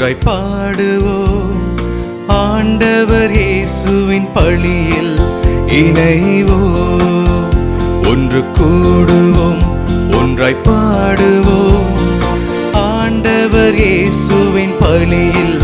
ஒன்றாய் பாடுவோம் ஆண்டவர் இயேசுவின் பழியில் இணைவோம் ஒன்று கூடுவோம் ஒன்றாய் பாடுவோம் ஆண்டவர் இயேசுவின் பழியில்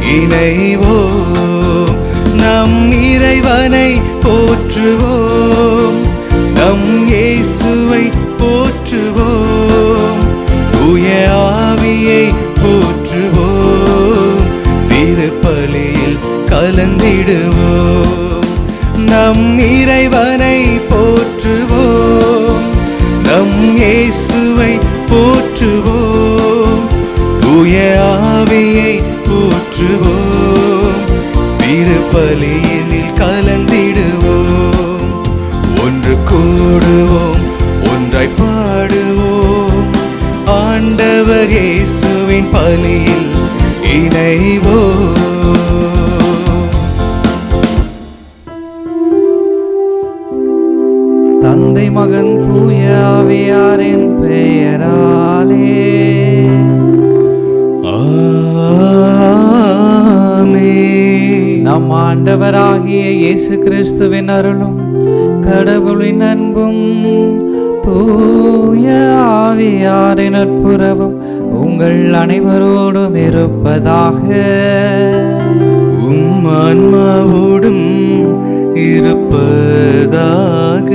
இணைவோம் நம் இறைவனை போற்றுவோம் நம் இயேசுவை போற்றுவோம் தூய ஆவியை போற்றுவோம் திருப்பலியில் கலந்திடுவோம் நம் இறைவனை போற்றுவோம் நம் இயேசுவை போற்றுவோம் தூய ஆவியை போற்றுவோம் திருப்பலியில் கலந்திடுவோம் ஒன்று கூடுவோம் ஒன்றாய் பாடுவோம் ஆண்டவர் இயேசுவின் பலியில் இணைவோம் தந்தை மகன் தூய ஆவியாரின் பெயராலே ஆமென். நம் ஆண்டவராகிய இயேசு கிறிஸ்துவின் அருளும் கடவுளின் அன்பும் தூய ஆவியாரின் நட்புறவும் உங்கள் அனைவரோடும் இருப்பதாக உம் ஆன்மாவோடும் இருப்பதாக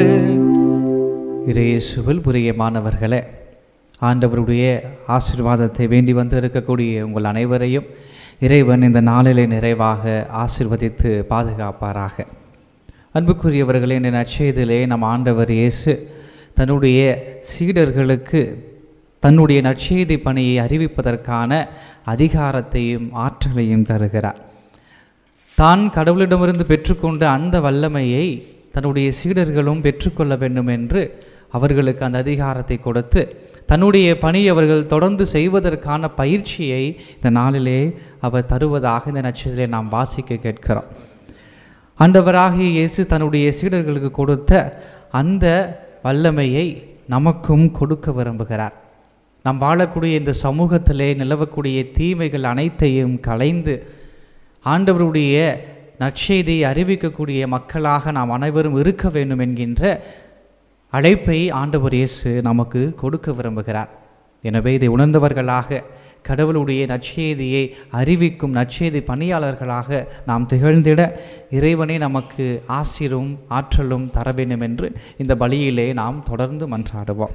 இயேசுவில் பிரியமானவர்களே ஆண்டவருடைய ஆசீர்வாதத்தை வேண்டி வந்து இருக்கக்கூடிய உங்கள் அனைவரையும் இறைவன் இந்த நாளிலே நிறைவாக ஆசீர்வதித்து பாதுகாப்பாராக அன்புக்குரியவர்களே இந்த நற்செய்தியிலே நம் ஆண்டவர் இயேசு தன்னுடைய சீடர்களுக்கு தன்னுடைய நற்செய்தி பணியை அறிவிப்பதற்கான அதிகாரத்தையும் ஆற்றலையும் தருகிறார் தான் கடவுளிடமிருந்து பெற்றுக்கொண்ட அந்த வல்லமையை தன்னுடைய சீடர்களும் பெற்றுக்கொள்ள வேண்டும் என்று அவர்களுக்கு அந்த அதிகாரத்தை கொடுத்து தன்னுடைய பணி அவர்கள் தொடர்ந்து செய்வதற்கான பயிற்சியை இந்த நாளிலே அவர் தருவதாக இந்த நட்சத்திரத்தை நாம் வாசிக்க கேட்கிறோம் ஆண்டவராகிய இயேசு தன்னுடைய சீடர்களுக்கு கொடுத்த அந்த வல்லமையை நமக்கும் கொடுக்க விரும்புகிறார் நாம் வாழக்கூடிய இந்த சமூகத்திலே நிலவக்கூடிய தீமைகள் அனைத்தையும் களைந்து ஆண்டவருடைய நற்செய்தியை அறிவிக்கக்கூடிய மக்களாக நாம் அனைவரும் இருக்க வேண்டும் என்கின்ற அழைப்பை ஆண்டவர் இயேசு நமக்கு கொடுக்க விரும்புகிறார் எனவே இதை உணர்ந்தவர்களாக கடவுளுடைய நற்செய்தியை அறிவிக்கும் நற்செய்தி பணியாளர்களாக நாம் திகழ்ந்திட இறைவனை நமக்கு ஆசிரும் ஆற்றலும் தர வேண்டும் என்று இந்த பலியிலே நாம் தொடர்ந்து மன்றாடுவோம்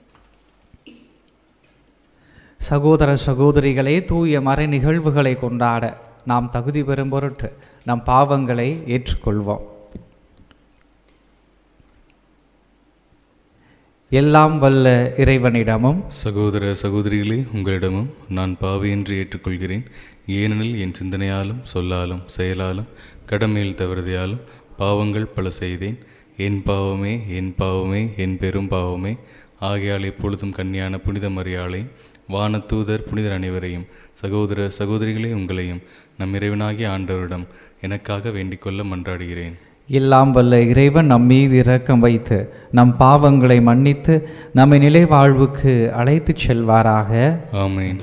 சகோதர சகோதரிகளே தூய மறை நிகழ்வுகளை கொண்டாட நாம் தகுதி பெறும் பொருட்டு நம் பாவங்களை ஏற்றுக்கொள்வோம் எல்லாம் வல்ல இறைவனிடமும் சகோதர சகோதரிகளே உங்களிடமும் நான் பாவி என்று ஏற்றுக்கொள்கிறேன் ஏனெனில் என் சிந்தனையாலும் சொல்லாலும் செயலாலும் கடமையில் தவறுதையாலும் பாவங்கள் பல செய்தேன் என் பாவமே என் பாவமே என் பெரும் பாவமே ஆகையால் எப்பொழுதும் கன்னியான புனித மரியாளை வானதூதர் புனிதர் அனைவரையும் சகோதர சகோதரிகளே உங்களையும் நம் இறைவனாகிய ஆண்டவரிடம் எனக்காக வேண்டிக்கொள்ள மன்றாடுகிறேன் எல்லாம் வல்ல இறைவன் நம் மீது இரக்கம் வைத்து நம் பாவங்களை மன்னித்து நம்மை நிலை வாழ்வுக்கு அழைத்துச் செல்வாராக ஆமென்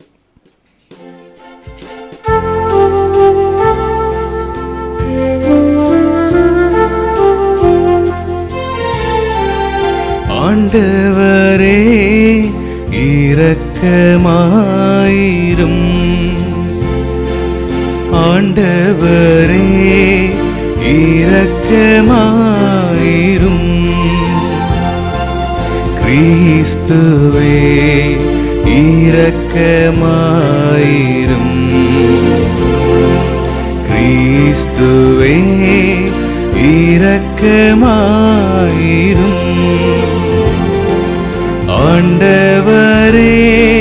ஆண்டவரே இரக்கமாயிரும் ஆண்டவரே இரக்கமாயிரும் கிறிஸ்துவே இரக்கமாயிரும் கிறிஸ்துவே இரக்கமாயிரும் ஆண்டவரே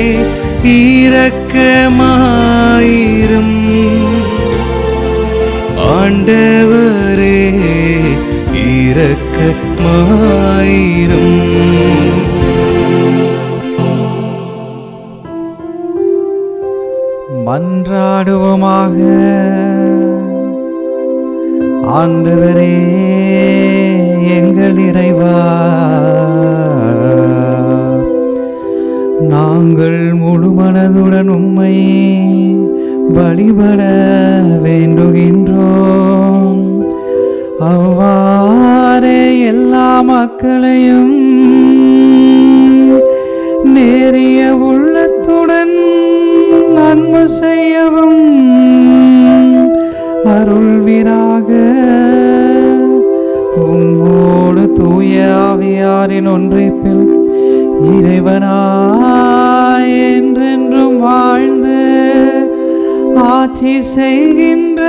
இரக்கமாயிரும் ஆண்டவரே இரக்கமாயிரும் மன்றாடுவோமாக ஆண்டவரே எங்கள் இறைவா நாங்கள் முழு மனதுடன் உம்மை வழிபட வேண்டுகின்றோம் அவ்வாறே எல்லா மக்களையும் நேரிய உள்ளத்துடன் நன்மை செய்யவும் அருள்வீராக உம்மோடு தூய ஆவியாரின் ஒன்றிப்பில் இறைவனாய் என்றென்றும் வாழ்ந்து ஆட்சி செய்கின்ற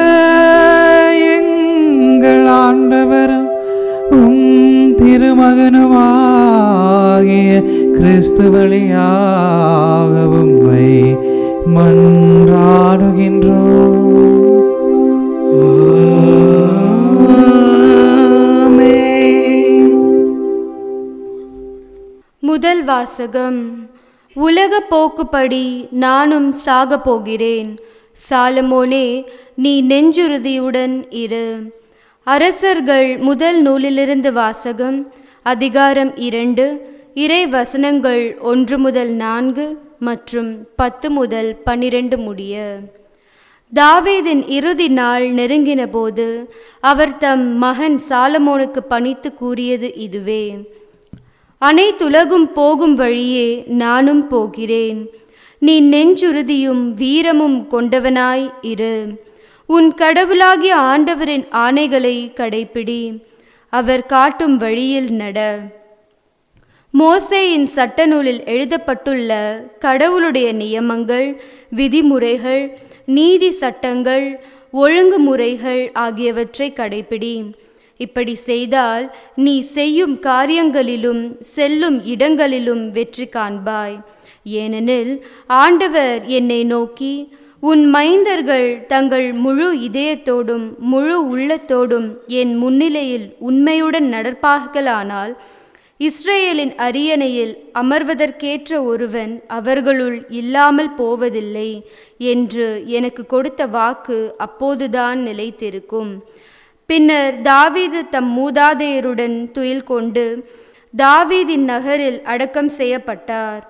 எங்கள் ஆண்டவரும் உம் திருமகனுமாகிய கிறிஸ்து வழியாக உம்மை மன்றாடுகின்றோம் முதல் வாசகம் உலக போக்குப்படி நானும் சாகப் போகிறேன் சாலமோனே நீ நெஞ்சுறுதியுடன் இரு அரசர்கள் முதல் நூலிலிருந்து வாசகம் அதிகாரம் இரண்டு இறை வசனங்கள் ஒன்று முதல் நான்கு மற்றும் பத்து முதல் பன்னிரண்டு முடிய தாவீதின் இறுதி நாள் நெருங்கின போது அவர் தம் மகன் சாலமோனுக்கு பணித்து கூறியது இதுவே அனைத்துலகும் போகும் வழியே நானும் போகிறேன் நீ நெஞ்சுறுதியும் வீரமும் கொண்டவனாய் இரு உன் கடவுளாகிய ஆண்டவரின் ஆணைகளை கடைப்பிடி அவர் காட்டும் வழியில் நட மோசேயின் சட்ட நூலில் எழுதப்பட்டுள்ள கடவுளுடைய நியமங்கள் விதிமுறைகள் நீதி சட்டங்கள் ஒழுங்குமுறைகள் ஆகியவற்றை கடைப்பிடி இப்படி செய்தால் நீ செய்யும் காரியங்களிலும் செல்லும் இடங்களிலும் வெற்றி காண்பாய் ஏனெனில் ஆண்டவர் என்னை நோக்கி உன் மைந்தர்கள் தங்கள் முழு இதயத்தோடும் முழு உள்ளத்தோடும் என் முன்னிலையில் உண்மையுடன் நடப்பார்களானால் இஸ்ரேலின் அரியணையில் அமர்வதற்கேற்ற ஒருவன் அவர்களுள் இல்லாமல் போவதில்லை என்று எனக்கு கொடுத்த வாக்கு அப்போதுதான் நிலைத்திருக்கும் பின்னர் தாவீது தம் மூதாதையருடன் துயில் கொண்டு தாவீதின் நகரில் அடக்கம் செய்யப்பட்டார்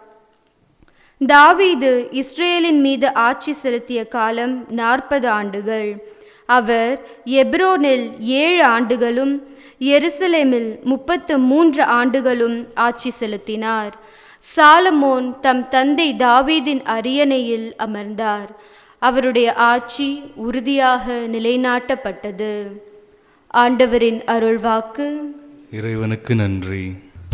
தாவீது இஸ்ரேலின் மீது ஆட்சி செலுத்திய காலம் நாற்பது ஆண்டுகள் அவர் எப்ரோனில் ஏழு ஆண்டுகளும் எருசலேமில் முப்பத்து மூன்று ஆண்டுகளும் ஆட்சி செலுத்தினார் சாலமோன் தம் தந்தை தாவீதின் அரியணையில் அமர்ந்தார் அவருடைய ஆட்சி உறுதியாக நிலைநாட்டப்பட்டது ஆண்டவரின் அருள்வாக்கு இறைவனுக்கு நன்றி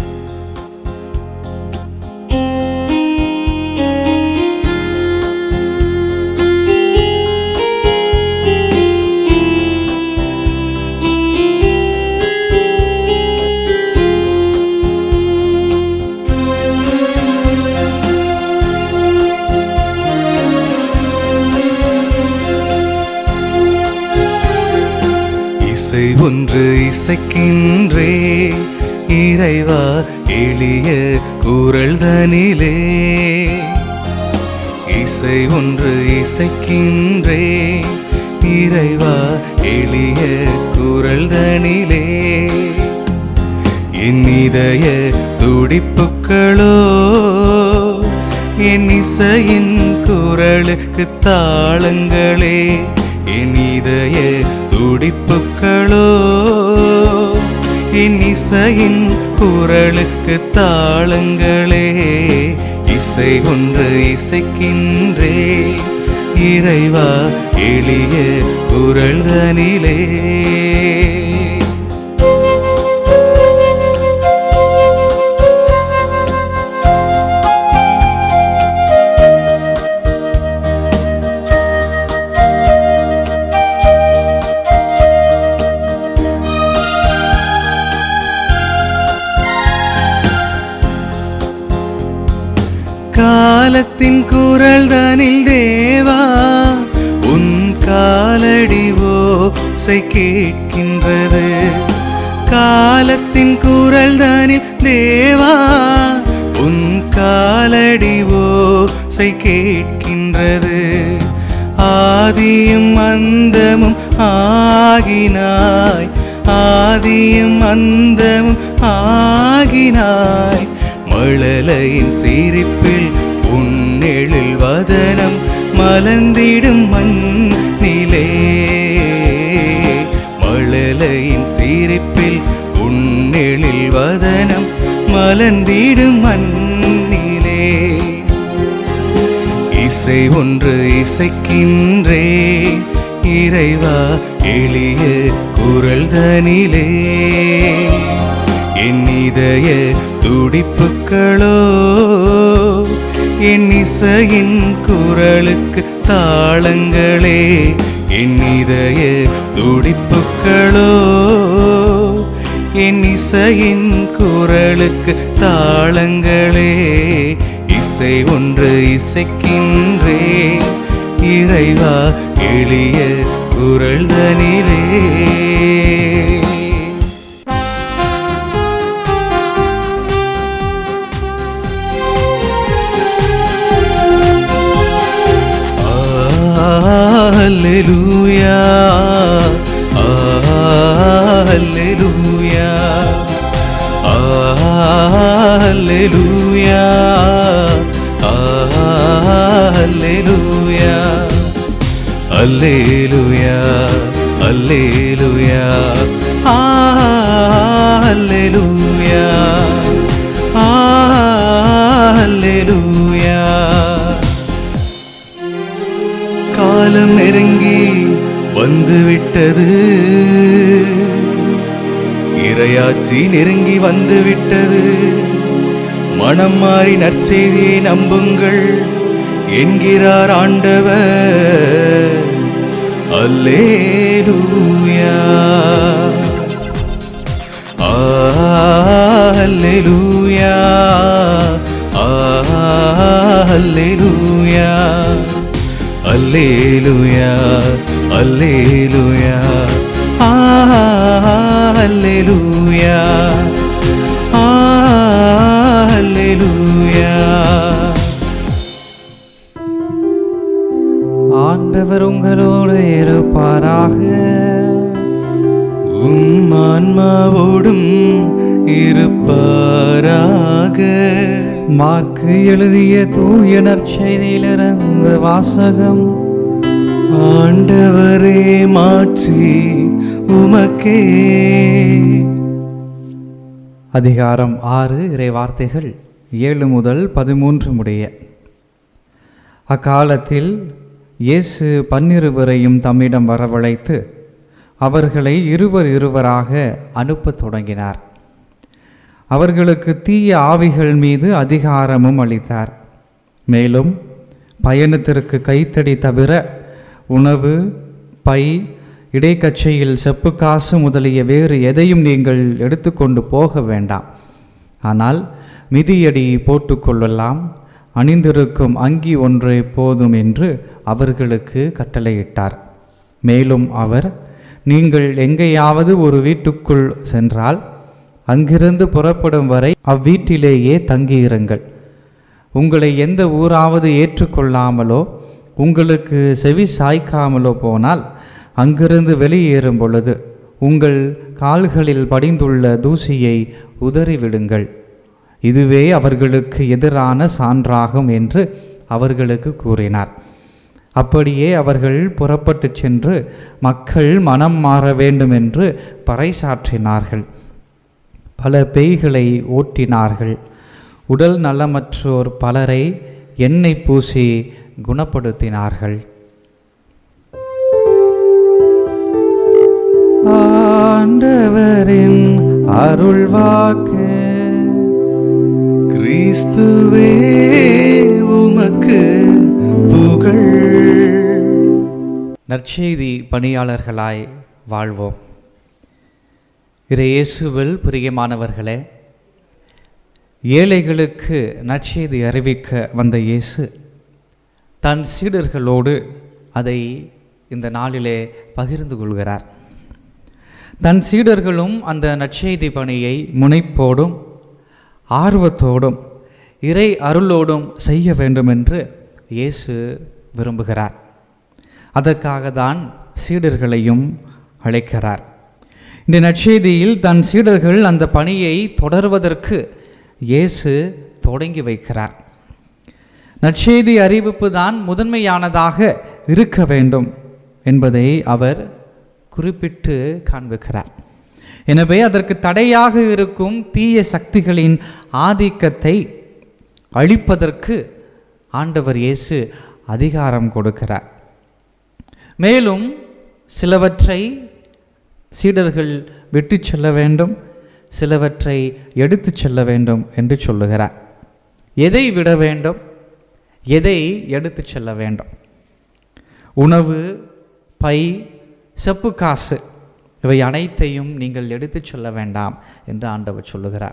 இசை ஒன்று இசைக்கின்றே இறைவா எளிய குரல் தனிலே இசை ஒன்று இசைக்கின்றே இறைவா எளிய குரல் தனிலே என் இதய துடிப்புக்களோ என் இசையின் குரலுக்கு தாளங்களே என் இதய துடிப்புக்களோ என் இசையின் குரலுக்கு தாளங்களே இசை ஒன்று இசைக்கின்றே இறைவா எளிய குரல் தனிலே காலத்தின் குரல் தனில் தேவா உன் காலடி ஓசை கேட்கின்றது காலத்தின் குரல் தனில் தேவா உன் காலடி ஓசை கேட்கின்றது ஆதியும் அந்தமும் ஆகினாய் ஆதியும் அந்தமும் ஆகினாய் மழலையின் சிரிப்பில் உன்னெழில் வதனம் மலர்ந்திடும் மண்ணிலே மழலையின் சிரிப்பில் உன்னெழில் வதனம் மலர்ந்திடும் மண்ணிலே இசை ஒன்று இசைக்கின்றேன் இறைவா எளிய குரல் தனிலே என் இதய துடிப்புக்களோ என் இசையின் குரலுக்கு தாளங்களே என் இதய துடிப்புக்களோ என் இசையின் குரலுக்கு தாளங்களே இசை ஒன்று இசைக்கின்றே இறைவா எளிய குரல் தனிலே Alleluia, Alleluia, Alleluia, Alleluia, Alleluia, Alleluia, Alleluia, Alleluia. காலம் நெருங்கி வந்துவிட்டது இரையாட்சி நெருங்கி வந்துவிட்டது மனம் மாறி நற்செய்தியை நம்புங்கள் என்கிறார் ஆண்டவர் அல்லேலூயா அல்லேலூயா அல்லேலூயா அல்லேலூயா அல்லேலூயா அல்லேலூயா அல்லேலூயா ஆண்டவர் உங்களோடு இருப்பாராக உம் ஆன்மாவோடும் இருப்பாராக மார்க்கு எழுதிய தூய நற்செய்தியிலிருந்து வாசகம் ஆண்டவரே மாட்சி உமக்கே அதிகாரம் ஆறு இறை வார்த்தைகள் ஏழு முதல் பதிமூன்று முடிய அக்காலத்தில் இயேசு பன்னிருவரையும் தம்மிடம் வரவழைத்து அவர்களை இருவர் இருவராக அனுப்பத் தொடங்கினார் அவர்களுக்கு தீய ஆவிகள் மீது அதிகாரமும் அளித்தார் மேலும் பயணத்திற்கு கைத்தடி தவிர உணவு பை இடைக்கச்சையில் செப்பு காசு முதலிய வேறு எதையும் நீங்கள் எடுத்துக்கொண்டு போக வேண்டாம் ஆனால் மிதியடி போட்டுக்கொள்ளலாம் அணிந்திருக்கும் அங்கி ஒன்றே போதும் என்று அவர்களுக்கு கட்டளையிட்டார் மேலும் அவர் நீங்கள் எங்கேயாவது ஒரு வீட்டுக்குள் சென்றால் அங்கிருந்து புறப்படும் வரை அவ்வீட்டிலேயே தங்கியிருங்கள் உங்களை எந்த ஊராவது ஏற்றுக்கொள்ளாமலோ உங்களுக்கு செவி சாய்க்காமலோ போனால் அங்கிருந்து வெளியேறும் பொழுது உங்கள் கால்களில் படிந்துள்ள தூசியை உதறிவிடுங்கள் இதுவே அவர்களுக்கு எதிரான சான்றாகும் என்று அவர்களுக்கு கூறினார் அப்படியே அவர்கள் புறப்பட்டுச் சென்று மக்கள் மனம் மாற வேண்டும் என்று பறைசாற்றினார்கள் பல பேய்களை ஓட்டினார்கள் உடல் நலமற்றோர் பலரை எண்ணெய் பூசி குணப்படுத்தினார்கள் ஆண்டவரின் அருள்வாக்கு கிறிஸ்துவே உமக்கு புகழ் நற்செய்தி பணியாளர்களாய் வாழ்வோம் இறை இயேசுவில் பிரியமானவர்களே ஏழைகளுக்கு நற்செய்தி அறிவிக்க வந்த இயேசு தன் சீடர்களோடு அதை இந்த நாளிலே பகிர்ந்து கொள்கிறார் தன் சீடர்களும் அந்த நற்செய்தி பணியை முனைப்போடும் ஆர்வத்தோடும் இறை அருளோடும் செய்ய வேண்டும் என்று இயேசு விரும்புகிறார் அதற்காக தான் சீடர்களையும் அழைக்கிறார் இந்த நற்செய்தியில் தன் சீடர்கள் அந்த பணியை தொடர்வதற்கு இயேசு தொடங்கி வைக்கிறார் நற்செய்தி அறிவிப்பு தான் முதன்மையானதாக இருக்க வேண்டும் என்பதை அவர் குறிப்பிட்டு காண்பிக்கிறார் எனவே அதற்கு தடையாக இருக்கும் தீய சக்திகளின் ஆதிக்கத்தை அழிப்பதற்கு ஆண்டவர் இயேசு அதிகாரம் கொடுக்கிறார் மேலும் சிலவற்றை சீடர்கள் விட்டு செல்ல வேண்டும் சிலவற்றை எடுத்துச் செல்ல வேண்டும் என்று சொல்லுகிறார் எதை விட வேண்டும் எதை எடுத்துச் செல்ல வேண்டும் உணவு பை செப்பு காசு இவை அனைத்தையும் நீங்கள் எடுத்துச் செல்ல வேண்டாம் என்று ஆண்டவர் சொல்லுகிறார்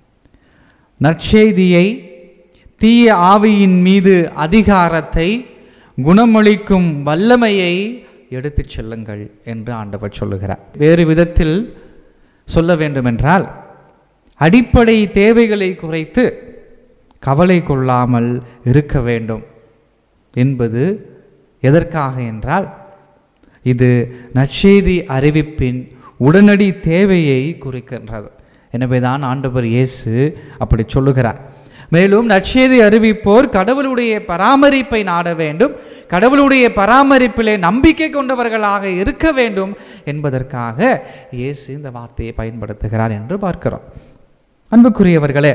நற்செய்தியை தீய ஆவியின் மீது அதிகாரத்தை குணமளிக்கும் வல்லமையை எடுத்துச் செல்லுங்கள் என்று ஆண்டவர் சொல்லுகிறார் வேறு விதத்தில் சொல்ல வேண்டுமென்றால் அடிப்படை தேவைகளை குறைத்து கவலை கொள்ளாமல் இருக்க வேண்டும் என்பது எதற்காக என்றால் இது நற்செய்தி அறிவிப்பின் உடனடி தேவையை குறிக்கின்றது எனவே தான் ஆண்டவர் இயேசு அப்படி சொல்லுகிறார் மேலும் நற்செய்தி அறிவிப்போர் கடவுளுடைய பராமரிப்பை நாட வேண்டும் கடவுளுடைய பராமரிப்பிலே நம்பிக்கை கொண்டவர்களாக இருக்க வேண்டும் என்பதற்காக இயேசு இந்த வார்த்தையை பயன்படுத்துகிறார் என்று பார்க்கிறோம் அன்புக்குரியவர்களே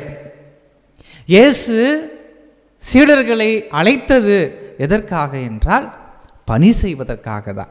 இயேசு சீடர்களை அழைத்தது எதற்காக என்றால் பணி செய்வதற்காக தான்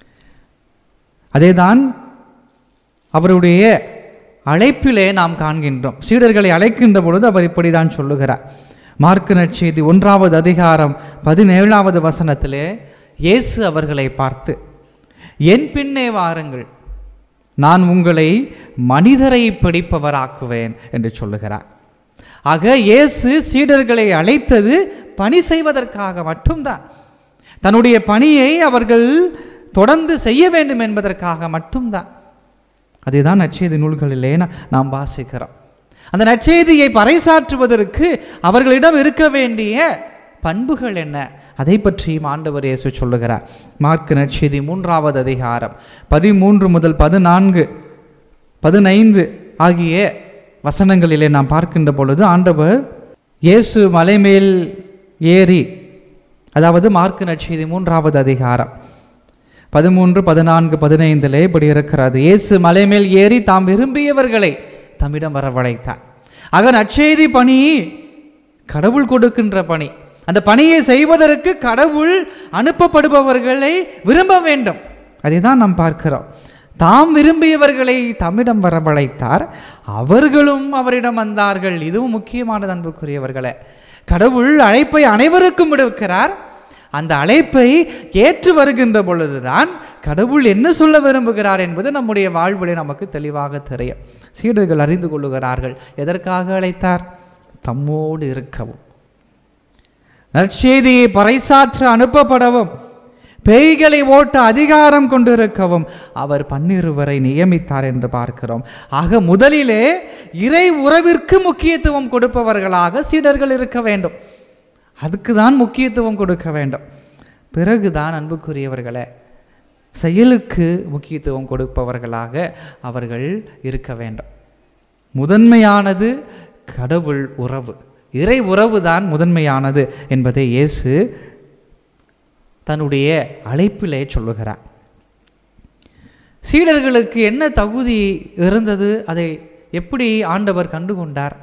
அதேதான் அவருடைய அழைப்பிலே நாம் காண்கின்றோம் சீடர்களை அழைக்கின்ற பொழுது அவர் இப்படிதான் சொல்லுகிறார் மார்க்கு நற்செய்தி ஒன்றாவது அதிகாரம் பதினேழாவது வசனத்திலே இயேசு அவர்களை பார்த்து என் பின்னே வாருங்கள் நான் உங்களை மனிதரை பிடிப்பவராக்குவேன் என்று சொல்லுகிறார் ஆக இயேசு சீடர்களை அழைத்தது பணி செய்வதற்காக மட்டும்தான் தன்னுடைய பணியை அவர்கள் தொடர்ந்து செய்ய வேண்டும் என்பதற்காக மட்டும்தான் அதுதான் நற்செய்தி நூல்களிலே நா- நாம் வாசிக்கிறோம் அந்த நற்செய்தியை பறைசாற்றுவதற்கு அவர்களிடம் இருக்க வேண்டிய பண்புகள் என்ன அதை பற்றியும் ஆண்டவர் இயேசு சொல்லுகிறார் மார்க்கு நற்செய்தி மூன்றாவது அதிகாரம் பதிமூன்று முதல் பதினான்கு பதினைந்து ஆகிய வசனங்களிலே நாம் பார்க்கின்ற பொழுது ஆண்டவர் இயேசு மலைமேல் ஏறி அதாவது மார்க்கு நற்செய்தி மூன்றாவது அதிகாரம் பதிமூன்று பதினான்கு பதினைந்திலே இப்படி இருக்கிறது இயேசு மலைமேல் ஏறி தாம் விரும்பியவர்களை தம்மிடம் வரவழைத்தார் ஆக நற்செய்தி பணி கடவுள் கொடுக்கின்ற பணி அந்த பணியை செய்வதற்கு கடவுள் அனுப்பப்படுபவர்களை விரும்ப வேண்டும் அதை தான் நாம் பார்க்கிறோம் தாம் விரும்பியவர்களை தம்மிடம் வரவழைத்தார் அவர்களும் அவரிடம் வந்தார்கள் இதுவும் முக்கியமானது அன்புக்குரியவர்களே கடவுள் அழைப்பை அனைவருக்கும் விடுக்கிறார் அந்த அழைப்பை ஏற்று வருகின்ற பொழுதுதான் கடவுள் என்ன சொல்ல விரும்புகிறார் என்பது நம்முடைய வாழ்விலே நமக்கு தெளிவாக தெரியும் சீடர்கள் அறிந்து கொள்ளுகிறார்கள் எதற்காக அழைத்தார் தம்மோடு இருக்கவும் நற்செய்தியை பறைசாற்ற அனுப்பப்படவும் பேய்களை ஓட்ட அதிகாரம் கொண்டிருக்கவும் அவர் பன்னிருவரை நியமித்தார் என்று பார்க்கிறோம் ஆக முதலிலே இறை உறவிற்கு முக்கியத்துவம் கொடுப்பவர்களாக சீடர்கள் இருக்க வேண்டும் அதுக்கு தான் முக்கியத்துவம் கொடுக்க வேண்டும் பிறகுதான் அன்புக்குரியவர்களே செயலுக்கு முக்கியத்துவம் கொடுப்பவர்களாக அவர்கள் இருக்க வேண்டும் முதன்மையானது கடவுள் உறவு இறை உறவு தான் முதன்மையானது என்பதை இயேசு தன்னுடைய அழைப்பிலே சொல்லுகிறார் சீடர்களுக்கு என்ன தகுதி இருந்தது அதை எப்படி ஆண்டவர் கண்டுகொண்டார்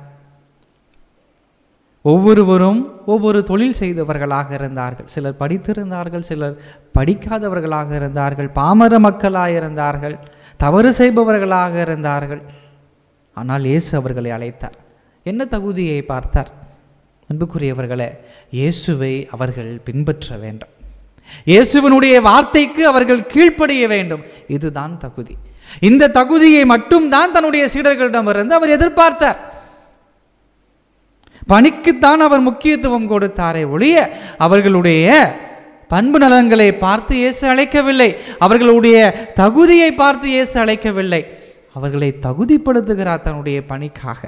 ஒவ்வொருவரும் ஒவ்வொரு தொழில் செய்தவர்களாக இருந்தார்கள் சிலர் படித்திருந்தார்கள் சிலர் படிக்காதவர்களாக இருந்தார்கள் பாமர மக்களாக இருந்தார்கள் தவறு செய்பவர்களாக இருந்தார்கள் ஆனால் இயேசு அவர்களை அழைத்தார் என்ன தகுதியை பார்த்தார் அன்புக்குரியவர்களே இயேசுவை அவர்கள் பின்பற்ற வேண்டும் இயேசுவனுடைய வார்த்தைக்கு அவர்கள் கீழ்ப்படிய வேண்டும் இதுதான் தகுதி இந்த தகுதியை மட்டும்தான் தன்னுடைய சீடர்களிடமிருந்து அவர் எதிர்பார்த்தார் பணிக்குத்தான் அவர் முக்கியத்துவம் கொடுத்தாரே ஒழிய அவர்களுடைய பண்பு நலன்களை பார்த்து இயேசு அழைக்கவில்லை அவர்களுடைய தகுதியை பார்த்து இயேசு அழைக்கவில்லை அவர்களை தகுதிப்படுத்துகிறார் தன்னுடைய பணிக்காக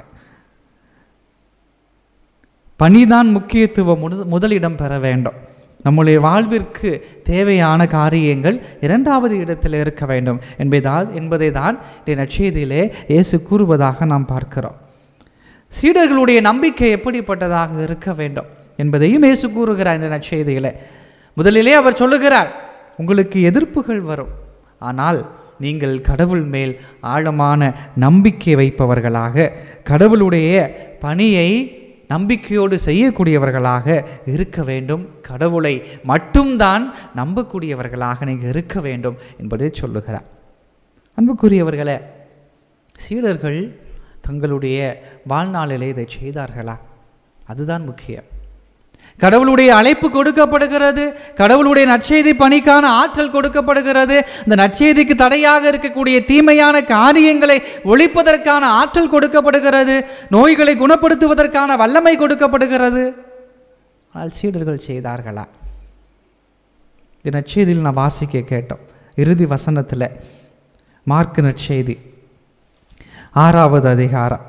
பணிதான் முக்கியத்துவம் முத- முதலிடம் பெற வேண்டும் நம்முடைய வாழ்விற்கு தேவையான காரியங்கள் இரண்டாவது இடத்தில் இருக்க வேண்டும் என்பதால் என்பதை தான் இந்த நற்செய்தியிலே இயேசு கூறுவதாக நாம் பார்க்கிறோம் சீடர்களுடைய நம்பிக்கை எப்படிப்பட்டதாக இருக்க வேண்டும் என்பதையும் இயேசு கூறுகிறார் இந்த நற்செய்தியில முதலிலே அவர் சொல்லுகிறார் உங்களுக்கு எதிர்ப்புகள் வரும் ஆனால் நீங்கள் கடவுள் மேல் ஆழமான நம்பிக்கை வைப்பவர்களாக கடவுளுடைய பணியை நம்பிக்கையோடு செய்யக்கூடியவர்களாக இருக்க வேண்டும் கடவுளை மட்டும்தான் நம்பக்கூடியவர்களாக நீங்கள் இருக்க வேண்டும் என்பதை சொல்லுகிறார் அன்புக்குரியவர்களே சீடர்கள் தங்களுடைய வாழ்நாளிலே இதை செய்தார்களா அதுதான் முக்கியம் கடவுளுடைய அழைப்பு கொடுக்கப்படுகிறது கடவுளுடைய நற்செய்தி பணிக்கான ஆற்றல் கொடுக்கப்படுகிறது இந்த நற்செய்திக்கு தடையாக இருக்கக்கூடிய தீமையான காரியங்களை ஒழிப்பதற்கான ஆற்றல் கொடுக்கப்படுகிறது நோய்களை குணப்படுத்துவதற்கான வல்லமை கொடுக்கப்படுகிறது ஆனால் சீடர்கள் செய்தார்களா இந்த நற்செய்தியில் நான் வாசிக்க கேட்டோம் இறுதி வசனத்தில் மார்க்கு நற்செய்தி ஆறாவது அதிகாரம்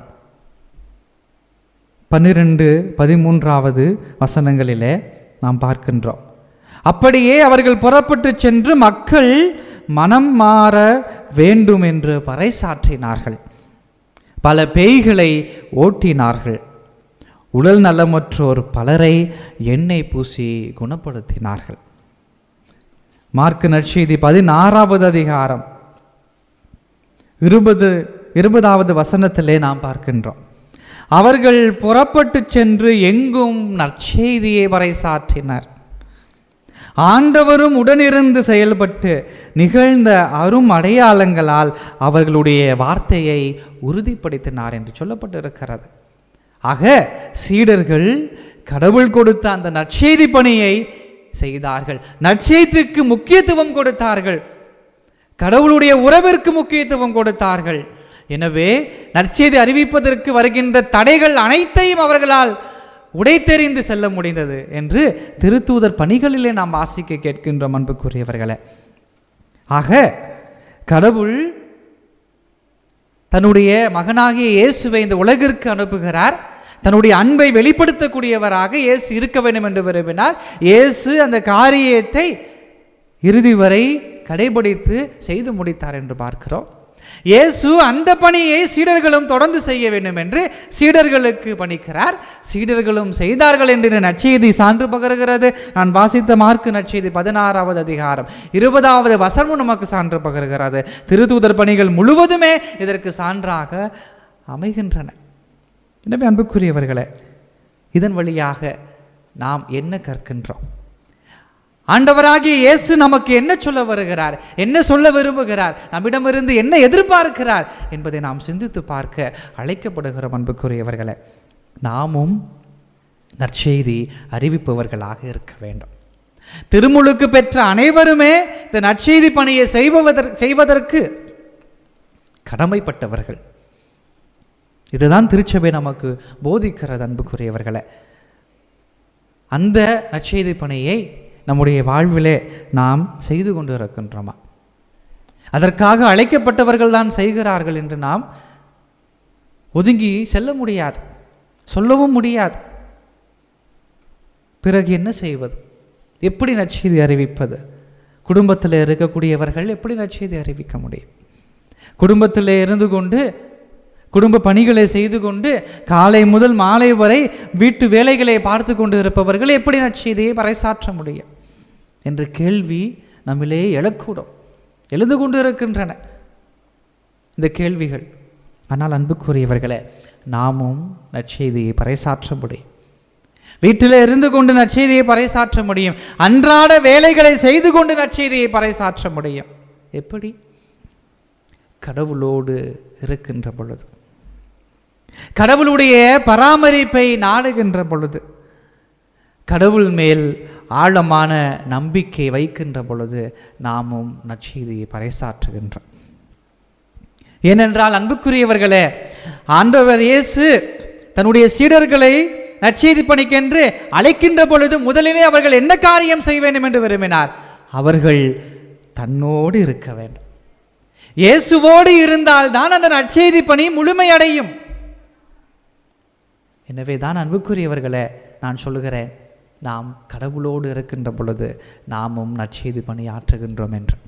பன்னிரெண்டு பதிமூன்றாவது வசனங்களிலே நாம் பார்க்கின்றோம் அப்படியே அவர்கள் புறப்பட்டு சென்று மக்கள் மனம் மாற வேண்டும் என்று பறைசாற்றினார்கள் பல பேய்களை ஓட்டினார்கள் உடல் நலமற்றோர் பலரை எண்ணெய் பூசி குணப்படுத்தினார்கள் மார்க்கு நற்செய்தி பதினாறாவது அதிகாரம் இருபது இருபதாவது வசனத்திலே நாம் பார்க்கின்றோம் அவர்கள் புறப்பட்டு சென்று எங்கும் நற்செய்தியை பறைசாற்றினர் ஆண்டவரும் உடனிருந்து செயல்பட்டு நிகழ்ந்த அரும் அடையாளங்களால் அவர்களுடைய வார்த்தையை உறுதிப்படுத்தினார் என்று சொல்லப்பட்டிருக்கிறது ஆக சீடர்கள் கடவுள் கொடுத்த அந்த நற்செய்தி பணியை செய்தார்கள் நற்செய்திக்கு முக்கியத்துவம் கொடுத்தார்கள் கடவுளுடைய உறவிற்கு முக்கியத்துவம் கொடுத்தார்கள் எனவே நற்செய்தி அறிவிப்பதற்கு வருகின்ற தடைகள் அனைத்தையும் அவர்களால் உடைத்தெறிந்து செல்ல முடிந்தது என்று திருத்தூதர் பணிகளிலே நாம் வாசிக்க கேட்கின்றோம் அன்புக்குரியவர்களே ஆக கடவுள் தன்னுடைய மகனாகிய இயேசுவை இந்த உலகிற்கு அனுப்புகிறார் தன்னுடைய அன்பை வெளிப்படுத்தக்கூடியவராக இயேசு இருக்க வேண்டும் என்று விரும்பினார் இயேசு அந்த காரியத்தை இறுதி வரை கடைபிடித்து செய்து முடித்தார் என்று பார்க்கிறோம் இயேசு அந்த பணியை சீடர்களும் தொடர்ந்து செய்ய வேண்டும் என்று சீடர்களுக்கு பணிக்கிறார் சீடர்களும் செய்தார்கள் என்று நற்செய்தி சான்று பகருகிறது நான் வாசித்த மார்க்கு நற்செய்தி பதினாறாவது அதிகாரம் இருபதாவது வசனமும் நமக்கு சான்று பகருகிறது திருத்தூதர் பணிகள் முழுவதுமே இதற்கு சான்றாக அமைகின்றன எனவே அன்புக்குரியவர்களே இதன் வழியாக நாம் என்ன கற்கின்றோம் ஆண்டவராகிய இயேசு நமக்கு என்ன சொல்ல வருகிறார் என்ன சொல்ல விரும்புகிறார் நம்மிடமிருந்து என்ன எதிர்பார்க்கிறார் என்பதை நாம் சிந்தித்து பார்க்க அழைக்கப்படுகிறோம் அன்புக்குரியவர்களே நாமும் நற்செய்தி அறிவிப்பவர்களாக இருக்க வேண்டும் திருமுழுக்கு பெற்ற அனைவருமே இந்த நற்செய்தி பணியை செய்வதற்கு செய்வதற்கு கடமைப்பட்டவர்கள் இதுதான் திருச்சபை நமக்கு போதிக்கிறது அன்புக்குரியவர்களே அந்த நற்செய்தி பணியை நம்முடைய வாழ்விலே நாம் செய்து கொண்டு இருக்கின்றோமா அதற்காக அழைக்கப்பட்டவர்கள் தான் செய்கிறார்கள் என்று நாம் ஒதுங்கி செல்ல முடியாது சொல்லவும் முடியாது பிறகு என்ன செய்வது எப்படி நற்செய்தி அறிவிப்பது குடும்பத்தில் இருக்கக்கூடியவர்கள் எப்படி நற்செய்தி அறிவிக்க முடியும் குடும்பத்தில் இருந்து கொண்டு குடும்ப பணிகளை செய்து கொண்டு காலை முதல் மாலை வரை வீட்டு வேலைகளை பார்த்து கொண்டு இருப்பவர்கள் எப்படி நற்செய்தியை பறைசாற்ற முடியும் என்ற கேள்வி நம்மிலே எழக்கூடும் எழுந்து கொண்டு இருக்கின்றன இந்த கேள்விகள் ஆனால் அன்புக்குரியவர்களே நாமும் நற்செய்தியை பறைசாற்ற முடியும் வீட்டில் இருந்து கொண்டு நற்செய்தியை பறைசாற்ற முடியும் அன்றாட வேலைகளை செய்து கொண்டு நற்செய்தியை பறைசாற்ற முடியும் எப்படி கடவுளோடு இருக்கின்ற பொழுது கடவுளுடைய பராமரிப்பை நாடுகின்ற பொழுது கடவுள் மேல் ஆழமான நம்பிக்கை வைக்கின்ற பொழுது நாமும் நற்செய்தியை பறைசாற்றுகின்றோம் ஏனென்றால் அன்புக்குரியவர்களே ஆண்டவர் இயேசு தன்னுடைய சீடர்களை நற்செய்தி பணிக்கென்று அழைக்கின்ற பொழுது முதலிலே அவர்கள் என்ன காரியம் செய்ய வேண்டும் என்று விரும்பினார் அவர்கள் தன்னோடு இருக்க வேண்டும் இயேசுவோடு இருந்தால்தான் அந்த நற்செய்தி பணி முழுமையடையும் எனவே தான் அன்புக்குரியவர்களே நான் சொல்லுகிறேன் நாம் கடவுளோடு இருக்கின்ற பொழுது நாமும் நற்செய்தி பணி ஆற்றுகின்றோம் என்று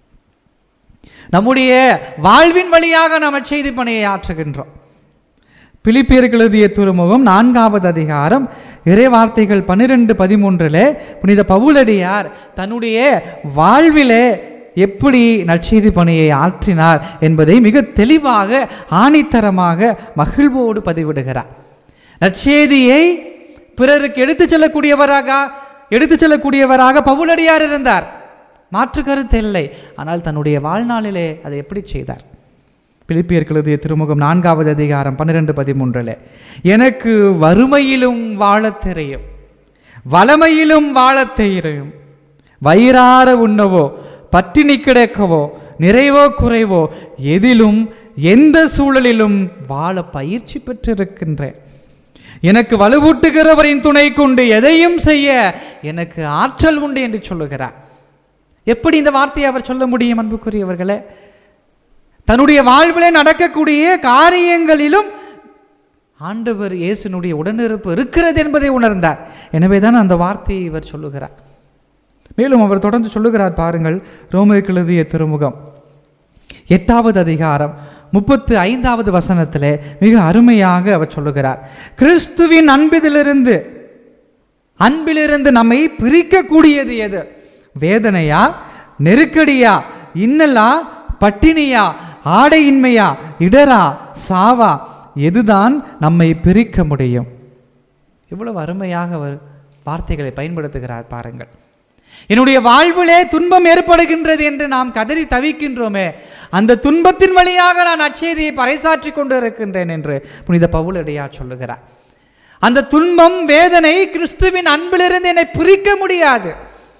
நம்முடைய வாழ்வின் வழியாக நாம் நற்செய்தி பணியை ஆற்றுகின்றோம் பிலிப்பியர்கள் எழுதிய துறைமுகம் நான்காவது அதிகாரம் இறை வார்த்தைகள் பன்னிரெண்டு பதிமூன்றில் புனித பவுலடியார் தன்னுடைய வாழ்விலே எப்படி நற்செய்தி பணியை ஆற்றினார் என்பதை மிக தெளிவாக ஆணித்தரமாக மகிழ்வோடு பதிவிடுகிறார் நற்செய்தியை பிறருக்கு எடுத்துச் செல்லக்கூடியவராக எடுத்துச் செல்லக்கூடியவராக பவுலடியார் இருந்தார் மாற்று கருத்து இல்லை ஆனால் தன்னுடைய வாழ்நாளிலே அதை எப்படி செய்தார் பிலிப்பியர்கள் எழுதிய திருமுகம் நான்காவது அதிகாரம் பன்னிரெண்டு பதிமூன்றில் எனக்கு வறுமையிலும் வாழத் தெரியும் வளமையிலும் வாழத் தெரியும் வயிறார உண்ணவோ பட்டினி கிடக்கவோ நிறைவோ குறைவோ எதிலும் எந்த சூழலிலும் வாழ பயிற்சி பெற்றிருக்கின்றேன் எனக்கு வலுவூட்டுகிறவரின் துணை கொண்டு எதையும் செய்ய எனக்கு ஆற்றல் உண்டு என்று சொல்லுகிறார் எப்படி இந்த வார்த்தையை அவர் சொல்ல முடியும் அன்புக்குரியவர்களே தன்னுடைய வாழ்விலே நடக்கக்கூடிய காரியங்களிலும் ஆண்டவர் இயேசுனுடைய உடனிருப்பு இருக்கிறது என்பதை உணர்ந்தார் எனவே தான் அந்த வார்த்தையை இவர் சொல்லுகிறார் மேலும் அவர் தொடர்ந்து சொல்லுகிறார் பாருங்கள் ரோமருக்கு எழுதிய திருமுகம் எட்டாவது அதிகாரம் முப்பத்து ஐந்தாவது வசனத்திலே மிக அருமையாக அவர் சொல்லுகிறார் கிறிஸ்துவின் அன்பிலிருந்து அன்பிலிருந்து நம்மை பிரிக்கக்கூடியது எது வேதனையா நெருக்கடியா இன்னலா பட்டினியா ஆடையின்மையா இடரா சாவா எதுதான் நம்மை பிரிக்க முடியும் இவ்வளவு அருமையாக அவர் வார்த்தைகளை பயன்படுத்துகிறார் பாருங்கள் என்னுடைய வாழ்விலே துன்பம் ஏற்படுகின்றது என்று நாம் கதறி தவிக்கின்றோமே அந்த துன்பத்தின் வழியாக நான் அச்செய்தியை பறைசாற்றி கொண்டு இருக்கின்றேன் என்று புனித பவுலடியா சொல்லுகிறார் அந்த துன்பம் வேதனை கிறிஸ்துவின் அன்பிலிருந்து என்னை பிரிக்க முடியாது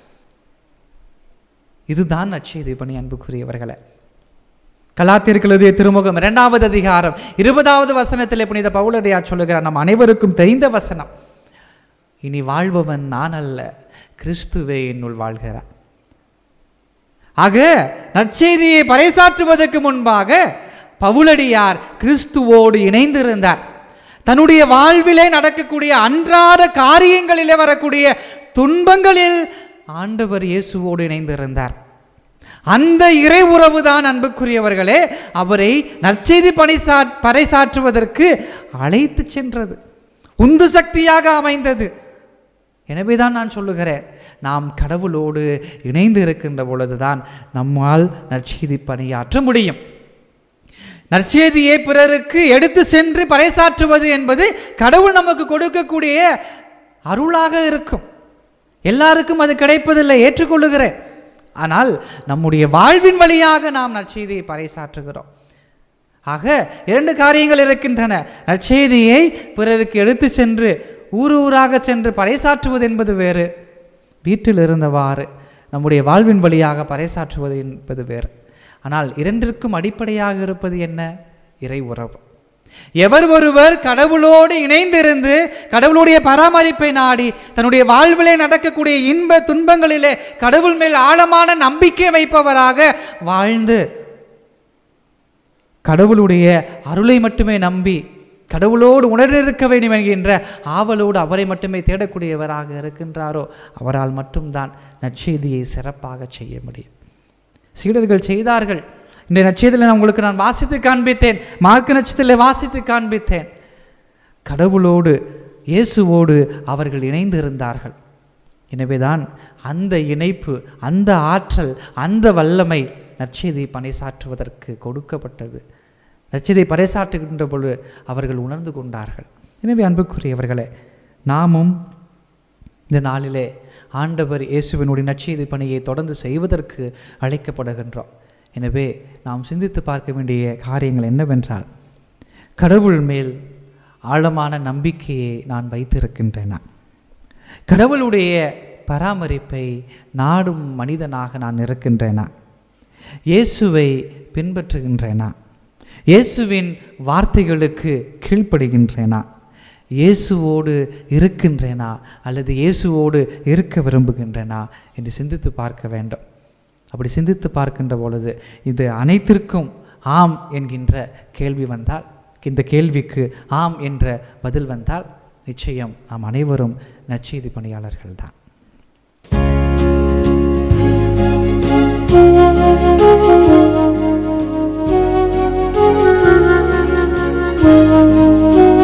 இதுதான் நற்செய்தி பணி அன்புக்குரியவர்களே கலாத்தியர்கள் எழுதிய திருமுகம் இரண்டாவது அதிகாரம் இருபதாவது வசனத்திலே புனித பவுலடியா சொல்லுகிறார் நம் அனைவருக்கும் தெரிந்த வசனம் இனி வாழ்பவன் நான் அல்ல கிறிஸ்துவே என்னுள் வாழ்கிறார் ஆக நற்செய்தியை பறைசாற்றுவதற்கு முன்பாக பவுலடியார் கிறிஸ்துவோடு இணைந்திருந்தார் தன்னுடைய வாழ்விலே நடக்கக்கூடிய அன்றாட காரியங்களிலே வரக்கூடிய துன்பங்களில் ஆண்டவர் இயேசுவோடு இணைந்திருந்தார் அந்த இறை உறவு தான் அன்புக்குரியவர்களே அவரை நற்செய்தி பணிசா பறைசாற்றுவதற்கு அழைத்து சென்றது உந்து சக்தியாக அமைந்தது எனவே தான் நான் சொல்லுகிறேன் நாம் கடவுளோடு இணைந்து இருக்கின்ற பொழுதுதான் நம்மால் நற்செய்தி பணியாற்ற முடியும் நற்செய்தியை பிறருக்கு எடுத்து சென்று பறைசாற்றுவது என்பது கடவுள் நமக்கு கொடுக்கக்கூடிய அருளாக இருக்கும் எல்லாருக்கும் அது கிடைப்பதில்லை ஏற்றுக்கொள்ளுகிறேன் ஆனால் நம்முடைய வாழ்வின் வழியாக நாம் நற்செய்தியை பறைசாற்றுகிறோம் ஆக இரண்டு காரியங்கள் இருக்கின்றன நற்செய்தியை பிறருக்கு எடுத்து சென்று ஊர் ஊராக சென்று பறைசாற்றுவது என்பது வேறு வீட்டில் இருந்தவாறு நம்முடைய வாழ்வின் வழியாக பறைசாற்றுவது என்பது வேறு ஆனால் இரண்டிற்கும் அடிப்படையாக இருப்பது என்ன இறை உறவு எவர் ஒருவர் கடவுளோடு இணைந்திருந்து கடவுளுடைய பராமரிப்பை நாடி தன்னுடைய வாழ்விலே நடக்கக்கூடிய இன்ப துன்பங்களிலே கடவுள் மேல் ஆழமான நம்பிக்கை வைப்பவராக வாழ்ந்து கடவுளுடைய அருளை மட்டுமே நம்பி கடவுளோடு உணர்ந்திருக்க வேண்டும் என்கின்ற ஆவலோடு அவரை மட்டுமே தேடக்கூடியவராக இருக்கின்றாரோ அவரால் மட்டும்தான் நற்செய்தியை சிறப்பாக செய்ய முடியும் சீடர்கள் செய்தார்கள் இந்த நட்சத்திரத்தில் உங்களுக்கு நான் வாசித்து காண்பித்தேன் மார்க்க நட்சத்திரத்தில் வாசித்து காண்பித்தேன் கடவுளோடு இயேசுவோடு அவர்கள் இணைந்து இருந்தார்கள் எனவேதான் அந்த இணைப்பு அந்த ஆற்றல் அந்த வல்லமை நற்செய்தி பறைசாற்றுவதற்கு கொடுக்கப்பட்டது நற்செய்தியை பறைசாற்றுகின்ற பொழுது அவர்கள் உணர்ந்து கொண்டார்கள் எனவே அன்புக்குரியவர்களே நாமும் இந்த நாளிலே ஆண்டவர் இயேசுவினுடைய நற்செய்தி பணியை தொடர்ந்து செய்வதற்கு அழைக்கப்படுகின்றோம் எனவே நாம் சிந்தித்து பார்க்க வேண்டிய காரியங்கள் என்னவென்றால் கடவுள் மேல் ஆழமான நம்பிக்கையை நான் வைத்திருக்கின்றேனா கடவுளுடைய பராமரிப்பை நாடும் மனிதனாக நான் இருக்கின்றேனா இயேசுவை பின்பற்றுகின்றேனா இயேசுவின் வார்த்தைகளுக்கு கீழ்ப்படுகின்றேனா இயேசுவோடு இருக்கின்றேனா அல்லது இயேசுவோடு இருக்க விரும்புகின்றேனா என்று சிந்தித்து பார்க்க வேண்டும் அப்படி சிந்தித்து பார்க்கின்ற பொழுது இது அனைத்திற்கும் ஆம் என்கின்ற கேள்வி வந்தால் இந்த கேள்விக்கு ஆம் என்ற பதில் வந்தால் நிச்சயம் நாம் அனைவரும் நற்செய்தி பணியாளர்கள் தான் Thank you.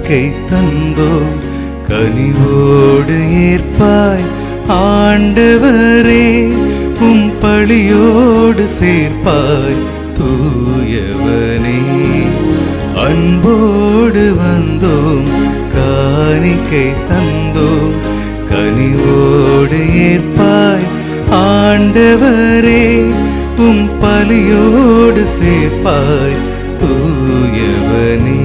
காணிக்கை தந்தோம் கனிவோடு ஏற்பாய் ஆண்டவரே உம் பழியோடு சேர்ப்பாய் தூயவனே அன்போடு வந்தோம் காணிக்கை தந்தோம் கனிவோடு ஏற்பாய் ஆண்டவரே உம் பலியோடு சேர்ப்பாய் தூயவனே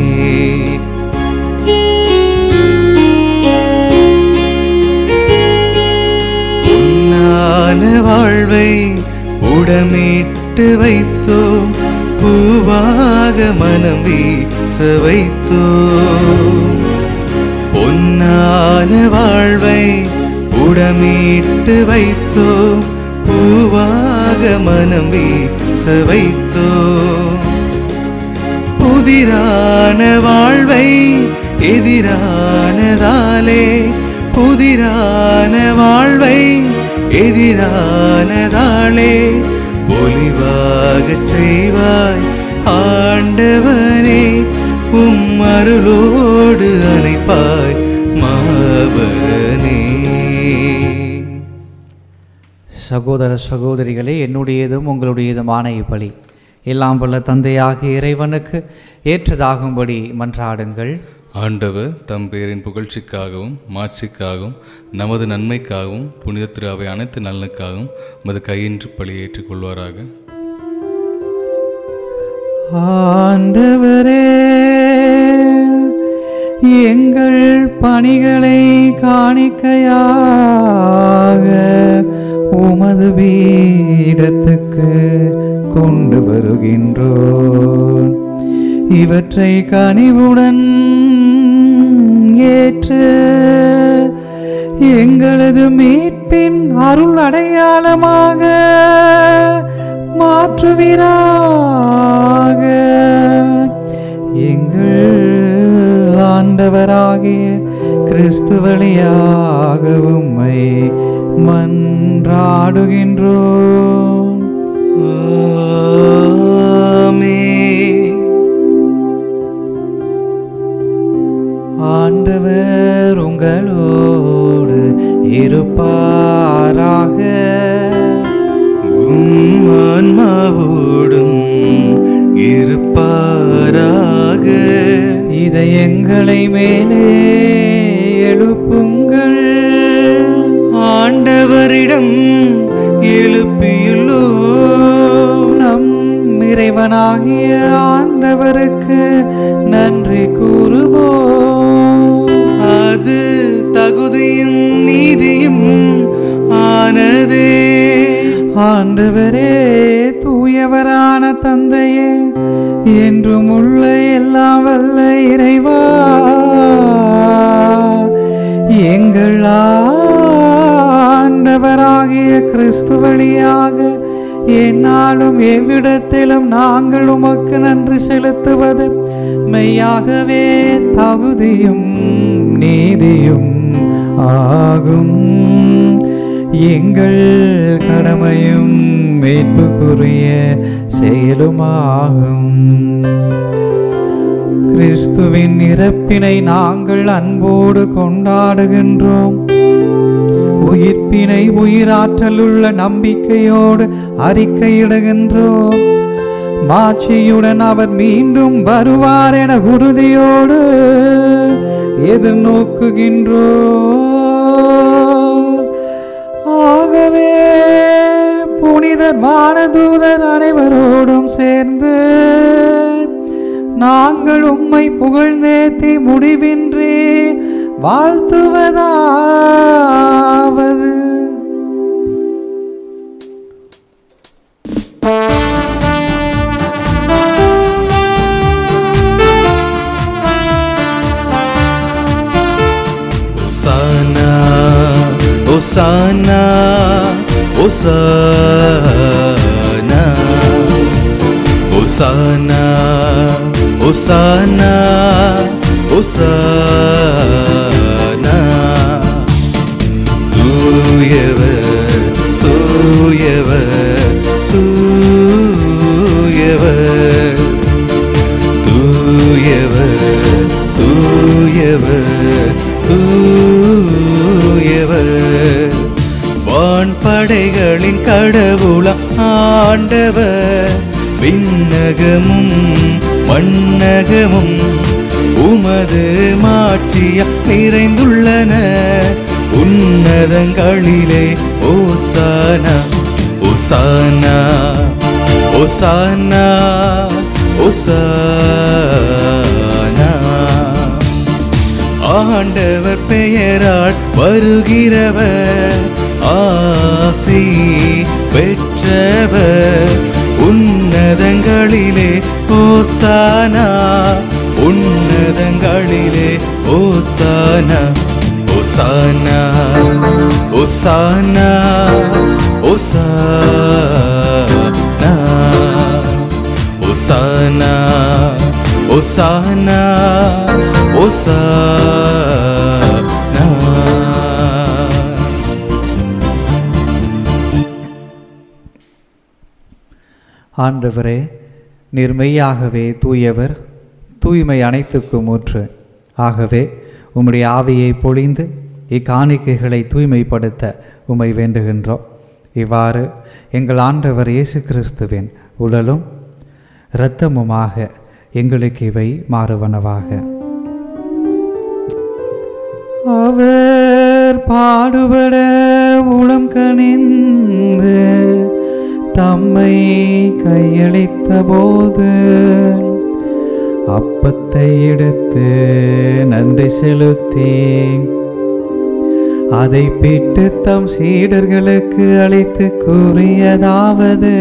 பொன்னான வாழ்வை உடமிட்டு வைத்தோம் பூவாக மனம் வீச வைத்தோம் பொன்னான வாழ்வை உடமிட்டு வைத்தோம் பூவாக மனம் வீச வைத்தோம் புதிரான வாழ்வை எதிரானதாலே புதிரான வாழ்வை எதிரானதாலே பொலிவாகச் செய்வாய் ஆண்டவனே உம் அருளோடு அணைப்பாய் மாபரனே சகோதர சகோதரிகளே என்னுடையதும் உங்களுடையதுமான இப்பலி எல்லாம் வல்ல தந்தையாகிய இறைவனுக்கு ஏற்றதாகும்படி மன்றாடுங்கள் ஆண்டவர் தம் பேரின் புகழ்ச்சிக்காகவும் மாட்சிக்காகவும் நமது நன்மைக்காகவும் புனித திரு அவை அனைத்து நலனுக்காகவும் மது கையின்றி பழி ஏற்றுக்கொள்வாராக ஆண்டவரே எங்கள் பணிகளை காணிக்கையாக உமது பீடத்துக்கு கொண்டு வருகின்றோம் இவற்றை கனிவுடன் ஏற்று எங்களது மீட்பின் அருள் அடையாளமாக மாற்றுவீராக எங்கள் ஆண்டவராகிய கிறிஸ்து வழியாக உம்மை மன்றாடுகின்றோம் ஆமென். ஆண்டவர் உங்களோடு இருப்பாராக உம் ஆன்மாவோடும் இருப்பாராக இதயங்களை மேலே எழுப்புங்கள் ஆண்டவரிடம் எழுப்பியுள்ளோ நம் இறைவனாகிய ஆண்டவருக்கு நன்றி கூறுவோம் அது தகுதியும் நீதியும் ஆனதே ஆண்டவரே தூயவரான தந்தையே என்றும் உள்ள எல்லாம் வல்ல இறைவா எங்கள் ஆண்டவராகிய கிறிஸ்து வழியாக எந்நாளும் எவ்விடத்திலும் நாங்கள் உமக்கு நன்றி செலுத்துவது மெய்யாகவே தகுதியும் நீதியும் ஆகும் எங்கள் கடமையும் மீட்புக்குரிய செயலுமாகும் கிறிஸ்துவின் இறப்பினை நாங்கள் அன்போடு கொண்டாடுகின்றோம் உயிர்ப்பினை உயிராற்றலுள்ள நம்பிக்கையோடு அறிக்கையிடுகின்றோம் மாட்சியுடன் அவர் மீண்டும் வருவார் என உறுதியோடு எதிர்நோக்குகின்றோம் ஆகவே புனிதர் வானதூதர் அனைவரோடும் சேர்ந்து நாங்கள் உம்மை புகழ்ந்தேத்தி முடிவின்றி வாழ்த்துவதாவது Osana, Osana, Osana, Osana, Osana, Osana. தூயவர் தூயவர் தூயவர் தூயவர் தூய எங்களின் கடவுளம் ஆண்டவர் விண்ணகமும் மண்ணகமும் உமது மாட்சிய நிறைந்துள்ளன உன்னதங்களிலே ஓசானா ஓசானா ஓசானா ஓசானா ஆண்டவர் பெயரால் வருகிறவர் ஆசி பெற்றவர் உன்னதங்களிலே ஓசானா உன்னதங்களிலே ஓசானா ஓசானா ஓசானா ஓசானா ஓசானா ஓசானா ஓசானா ஆண்டவரே நீர் மெய்யாகவே தூயவர் தூய்மை அனைத்துக்கும் ஊற்று ஆகவே உம்முடைய ஆவியை பொழிந்து இக்காணிக்கைகளை தூய்மைப்படுத்த உம்மை வேண்டுகின்றோம் இவ்வாறு எங்கள் ஆண்டவர் இயேசு கிறிஸ்துவின் உடலும் இரத்தமுமாக எங்களுக்கு இவை மாறுவனவாக அவர் பாடுபட உளம் கனிந்து தம்மை கையளித்த போது அப்பத்தை எடுத்து நன்றி செலுத்தி அதை பிட்டு தம் சீடர்களுக்கு அளித்து கூறியதாவது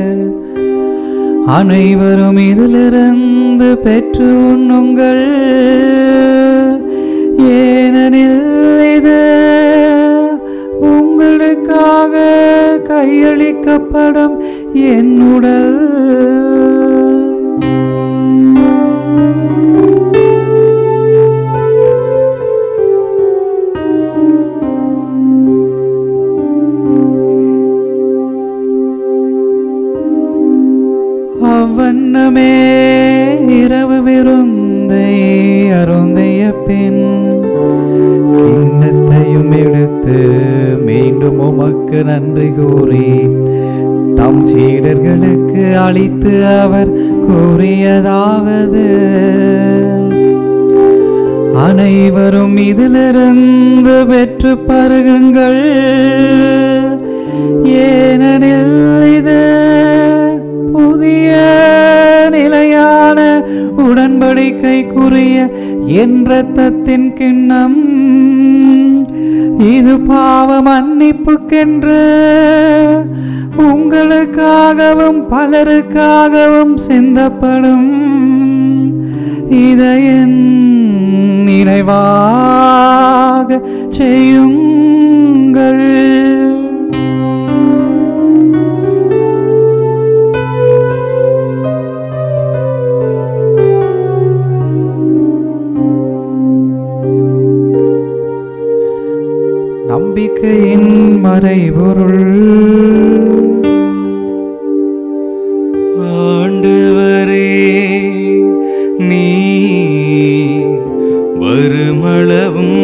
அனைவரும் இதிலிருந்து பெற்று உண்ணுங்கள் ஏனெனில் இது உங்களுக்காக கையளிக்கப்படும் என் உடல் அவ்வண்ணமே இரவு விருந்தை அருந்தைய பின் கிண்ணத்தையும் எடுத்து மீண்டும் உமக்கு நன்றி கூறி தம் சீடர்களுக்கு அளித்து அவர் கூறியதாவது அனைவரும் இதிலிருந்து பெற்று பருகுங்கள் ஏனெனில் இது புதிய நிலையான உடன்படிக்கைக்குரிய என் இரத்தத்தின் கிண்ணம் இது பாவ மன்னிப்புக்கென்று உங்களுக்காகவும் பலருக்காகவும் சிந்தப்படும் இதையன் நினைவாக செய்யுங்கள் நம்பிக்கையின் மறைபொருள் ஆண்டவரே நீ வருமளவும்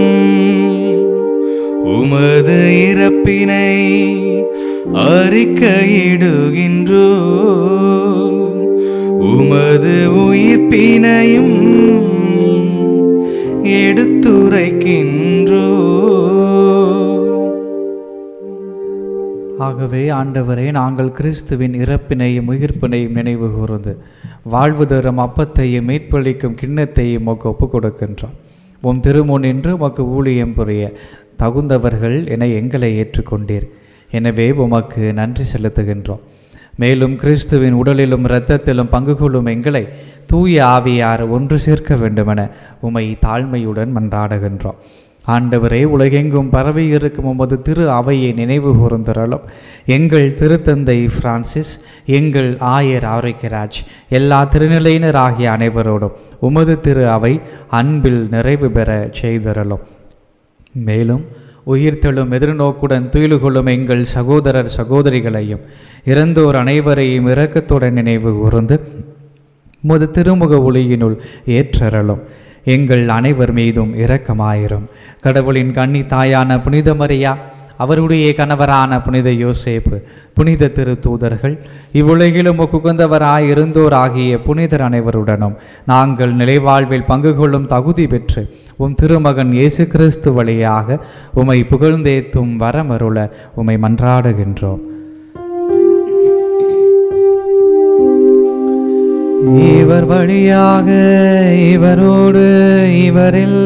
உமது இறப்பினை அறிக்கையிடுகின்றோ உமது உயிர்ப்பினையும் எடுத்துரைக்கின்றோ ஆகவே ஆண்டவரே நாங்கள் கிறிஸ்துவின் இறப்பினையும் உயிர்ப்பினையும் நினைவு கூர்ந்து வாழ்வு தரும் அப்பத்தையும் மீட்பளிக்கும் கிண்ணத்தையும் உமக்கு ஒப்புக் கொடுக்கின்றோம் உம் திருமுன் நின்று உமக்கு ஊழியம் புரிய தகுந்தவர்கள் என எங்களை ஏற்றுக்கொண்டீர் எனவே உமக்கு நன்றி செலுத்துகின்றோம் மேலும் கிறிஸ்துவின் உடலிலும் இரத்தத்திலும் பங்கு கொள்ளும் எங்களை தூய ஆவியார் ஒன்று சேர்க்க வேண்டுமென உமை தாழ்மையுடன் மன்றாடுகின்றோம் ஆண்டவரே உலகெங்கும் பரவி இருக்கும் உமது திரு அவையை நினைவு கூர்ந்தரலும் எங்கள் திருத்தந்தை பிரான்சிஸ் எங்கள் ஆயர் ஆரோக்கியராஜ் எல்லா திருநிலையினர் ஆகிய அனைவரோடும் உமது திரு அவை அன்பில் நிறைவு பெற செய்தரலும் மேலும் உயிர்த்தெழும் எதிர்நோக்குடன் துயிலு கொள்ளும் எங்கள் சகோதரர் சகோதரிகளையும் இறந்தோர் அனைவரையும் இரக்கத்துடன் நினைவு கூர்ந்து முது திருமுக ஒளியினுள் ஏற்றரலும் எங்கள் அனைவர் மீதும் இரக்கமாயிரும் கடவுளின் கன்னி தாயான புனித மரியா அவருடைய கணவரான புனித யோசேப்பு புனித திருத்தூதர்கள் இவ்வுலகிலும் உகுந்தவராய் இருந்தோர் ஆகிய புனிதர் அனைவருடனும் நாங்கள் நிலைவாழ்வில் பங்கு கொள்ளும் தகுதி பெற்று உம் திருமகன் இயேசு கிறிஸ்து வழியாக உமை புகழ்ந்தேத்தும் வரமருள உமை மன்றாடுகின்றோம் இவர் வழியாக இவரோடு இவரில்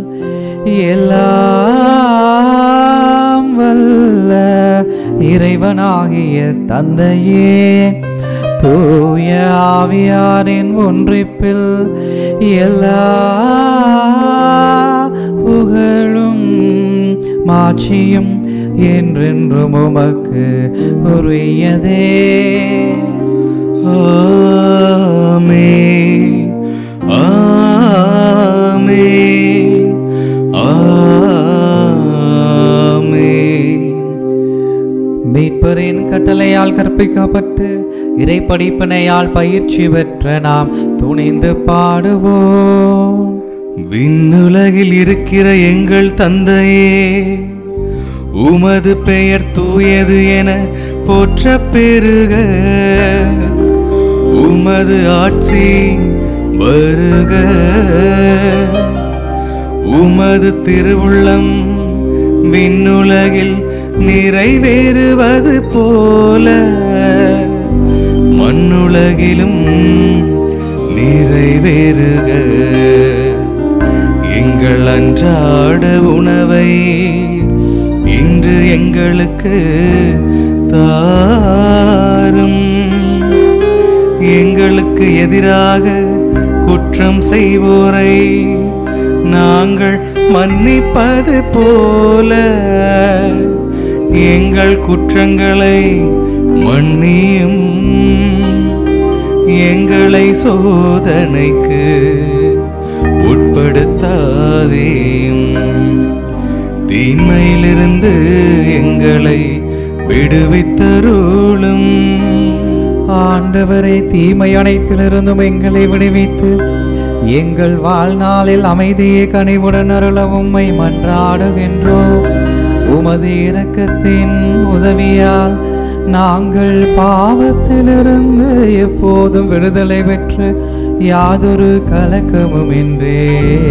எல்லாம் வல்ல இறைவனாகிய தந்தையே தூய ஆவியாரின் ஒன்றிப்பில் எல்லா புகழும் மாட்சியும் என்றென்றும் உமக்கு உரியதே ஆமென் ஆமென் ஆமென் மீட்பரின் கட்டளையால் கற்பிக்கப்பட்டு இறை படிப்பினையால் பயிற்சி பெற்ற நாம் துணிந்து பாடுவோம் விண்ணுலகில் இருக்கிற எங்கள் தந்தையே உமது பெயர் தூயது என போற்ற பெருக உமது ஆட்சி வருக உமது திருவுள்ளம் விண்ணுலகில் நிறைவேறுவது போல மண்ணுலகிலும் நிறைவேறுக எங்கள் அன்றாட உணவை இன்று எங்களுக்கு தாரும் எங்களுக்கு எதிராக குற்றம் செய்வோரை நாங்கள் மன்னிப்பது போல எங்கள் குற்றங்களை மன்னியும் எங்களை சோதனைக்கு உட்படுத்தாதேயும் தீமையிலிருந்து எங்களை விடுவித்தருளும் ஆண்டவரை தீமை அனைத்திலிருந்தும் எங்களை விடுவித்து எங்கள் வாழ்நாளில் அமைதியை கனிவுடன் அருள உம்மை மன்றாடுகின்றோம் உமது இரக்கத்தின் உதவியால் நாங்கள் பாவத்திலிருந்து எப்போதும் விடுதலை பெற்று யாதொரு கலக்கமுமின்றே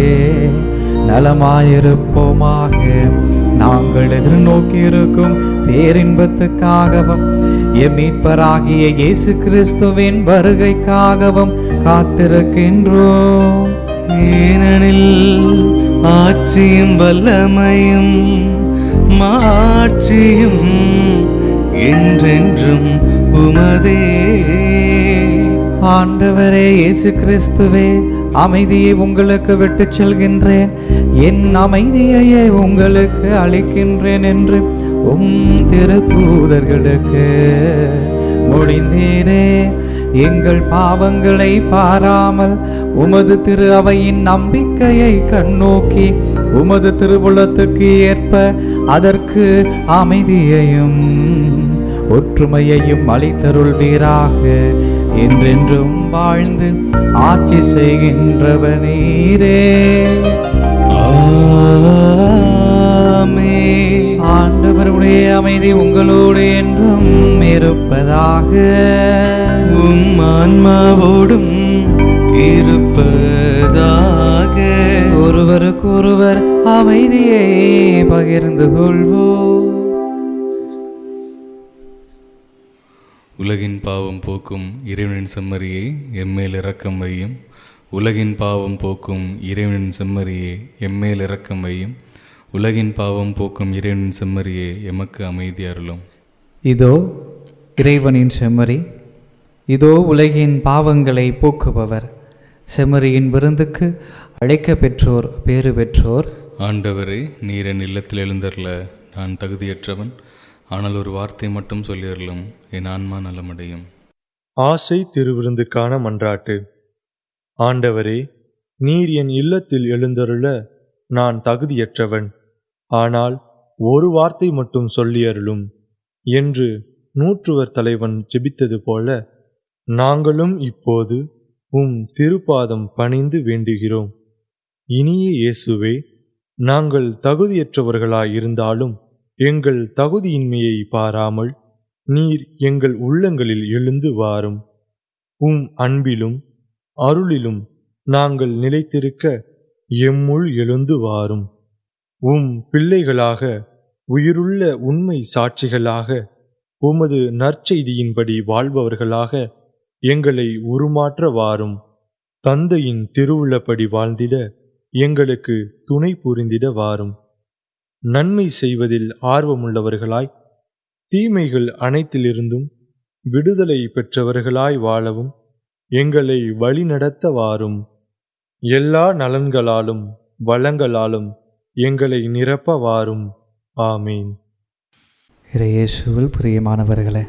நலமாயிருப்போமாக நாங்கள் எதிர்நோக்கி இருக்கும் பேரின்பத்துக்காகவும் எம் மீட்பராகிய இயேசு கிறிஸ்துவின் வருகைக்காகவும் காத்திருக்கின்றோம் ஏனெனில் ஆட்சியும் வல்லமையும் மாட்சியும் என்றென்றும் உமதே ஆண்டவரே இயேசு கிறிஸ்துவே அமைதியை உங்களுக்கு விட்டுச் செல்கின்றேன் என் அமைதியையே உங்களுக்கு அளிக்கின்றேன் என்று உம் திருத்தூதர்களுக்கு மொழிந்தீரே எங்கள் பாவங்களை பாராமல் உமது திரு அவையின் நம்பிக்கையை கண்ணோக்கி உமது திருவுளத்துக்கு ஏற்ப அதற்கு அமைதியையும் ஒற்றுமையையும் அளித்தருள்வீராக என்றென்றும் வாழ்ந்து ஆட்சி செய்கின்றவனீரே ஆமென். ஆண்டவருடைய அமைதி உங்களோடு என்றும் இருப்பதாக உம் ஆன்மாவோடும் இருப்பதாக ஒருவருக்கொருவர் அமைதியை பகிர்ந்து கொள்வோம் உலகின் பாவம் போக்கும் இறைவனின் செம்மறியே எம்மேல் இரக்கம் வையும் உலகின் பாவம் போக்கும் இறைவனின் செம்மறியே எம்மேல் இரக்கம் வையும் உலகின் பாவம் போக்கும் இறைவனின் செம்மறியே எமக்கு அமைதி அருளும் இதோ இறைவனின் செம்மறி இதோ உலகின் பாவங்களை போக்குபவர் செம்மறியின் விருந்துக்கு அழைக்க பெற்றோர் பேறு பெற்றோர் ஆண்டவரே நீர் என் இல்லத்தில் எழுந்தருள நான் தகுதியற்றவன் ஆனால் ஒரு வார்த்தை மட்டும் சொல்லியருளும் என் ஆன்மா நலமடையும் ஆசை திருவிருந்துக்கான மன்றாட்டு ஆண்டவரே நீர் என் இல்லத்தில் எழுந்தருள நான் தகுதியற்றவன் ஆனால் ஒரு வார்த்தை மட்டும் சொல்லியருளும் என்று நூற்றுவர் தலைவன் ஜெபித்தது போல நாங்களும் இப்போது உம் திருப்பாதம் பணிந்து வேண்டுகிறோம் இனிய இயேசுவே நாங்கள் தகுதியற்றவர்களாயிருந்தாலும் எங்கள் தகுதியின்மையை பாராமல் நீர் எங்கள் உள்ளங்களில் எழுந்து வாரும் உம் அன்பிலும் அருளிலும் நாங்கள் நிலைத்திருக்க எம்முள் எழுந்து வாரும் உம் பிள்ளைகளாக உயிருள்ள உண்மை சாட்சிகளாக உமது நற்செய்தியின்படி வாழ்பவர்களாக எங்களை உருமாற்ற வாரும் தந்தையின் திருவுள்ளப்படி வாழ்ந்திட எங்களுக்கு துணை புரிந்திட வாரும் நன்மை செய்வதில் ஆர்வமுள்ளவர்களாய் தீமைகள் அனைத்திலிருந்தும் விடுதலை பெற்றவர்களாய் வாழவும் எங்களை வழிநடத்த வாரும் எல்லா நலன்களாலும் வளங்களாலும் எங்களை நிரப்ப வாரும் ஆமீன் இறையேசுவில் பிரியமானவர்களே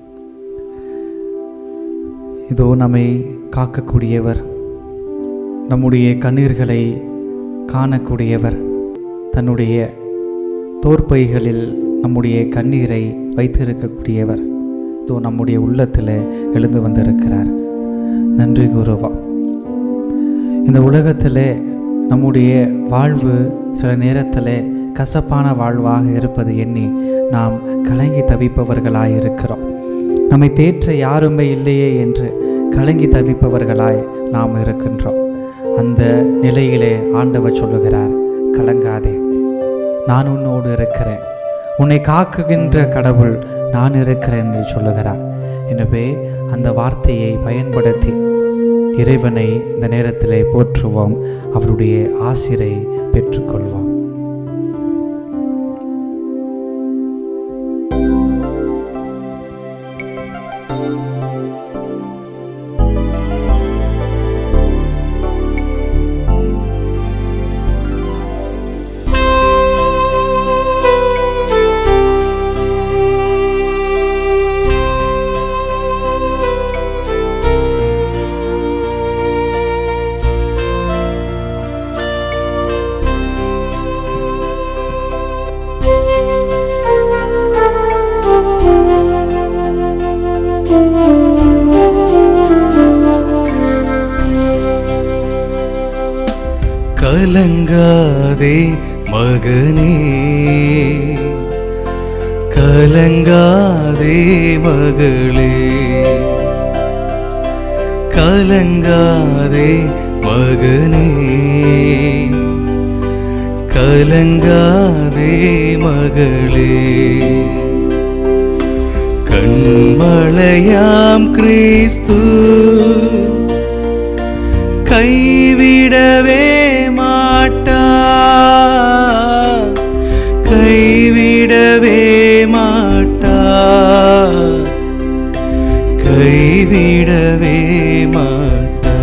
இதோ நம்மை காக்கக்கூடியவர் நம்முடைய கண்ணீர்களை காணக்கூடியவர் தன்னுடைய தோற்பைகளில் நம்முடைய கண்ணீரை வைத்திருக்கக்கூடியவர் இதோ நம்முடைய உள்ளத்தில் எழுந்து வந்திருக்கிறார் நன்றி குருவா இந்த உலகத்தில் நம்முடைய வாழ்வு சில நேரத்தில் கசப்பான வாழ்வாக இருப்பது எண்ணி நாம் கலங்கி தவிப்பவர்களாய் இருக்கிறோம் நம்மை தேற்ற யாருமே இல்லையே என்று கலங்கி தவிப்பவர்களாய் நாம் இருக்கின்றோம் அந்த நிலையிலே ஆண்டவர் சொல்லுகிறார் கலங்காதே நான் உன்னோடு இருக்கிறேன் உன்னை காக்குகின்ற கடவுள் நான் இருக்கிறேன் என்று சொல்லுகிறார் எனவே அந்த வார்த்தையை பயன்படுத்தி இறைவனை இந்த நேரத்திலே போற்றுவோம் அவருடைய ஆசிரை பெற்றுக்கொள்வோம் கலங்காதே மகனே கலங்காதே மகளே கலங்காதே மகனே கலங்காதே மகளே கண்மலையாம் கிறிஸ்து கைவிடவே மாட்டா கைவிடவே மாட்டா கைவிடவே மாட்டா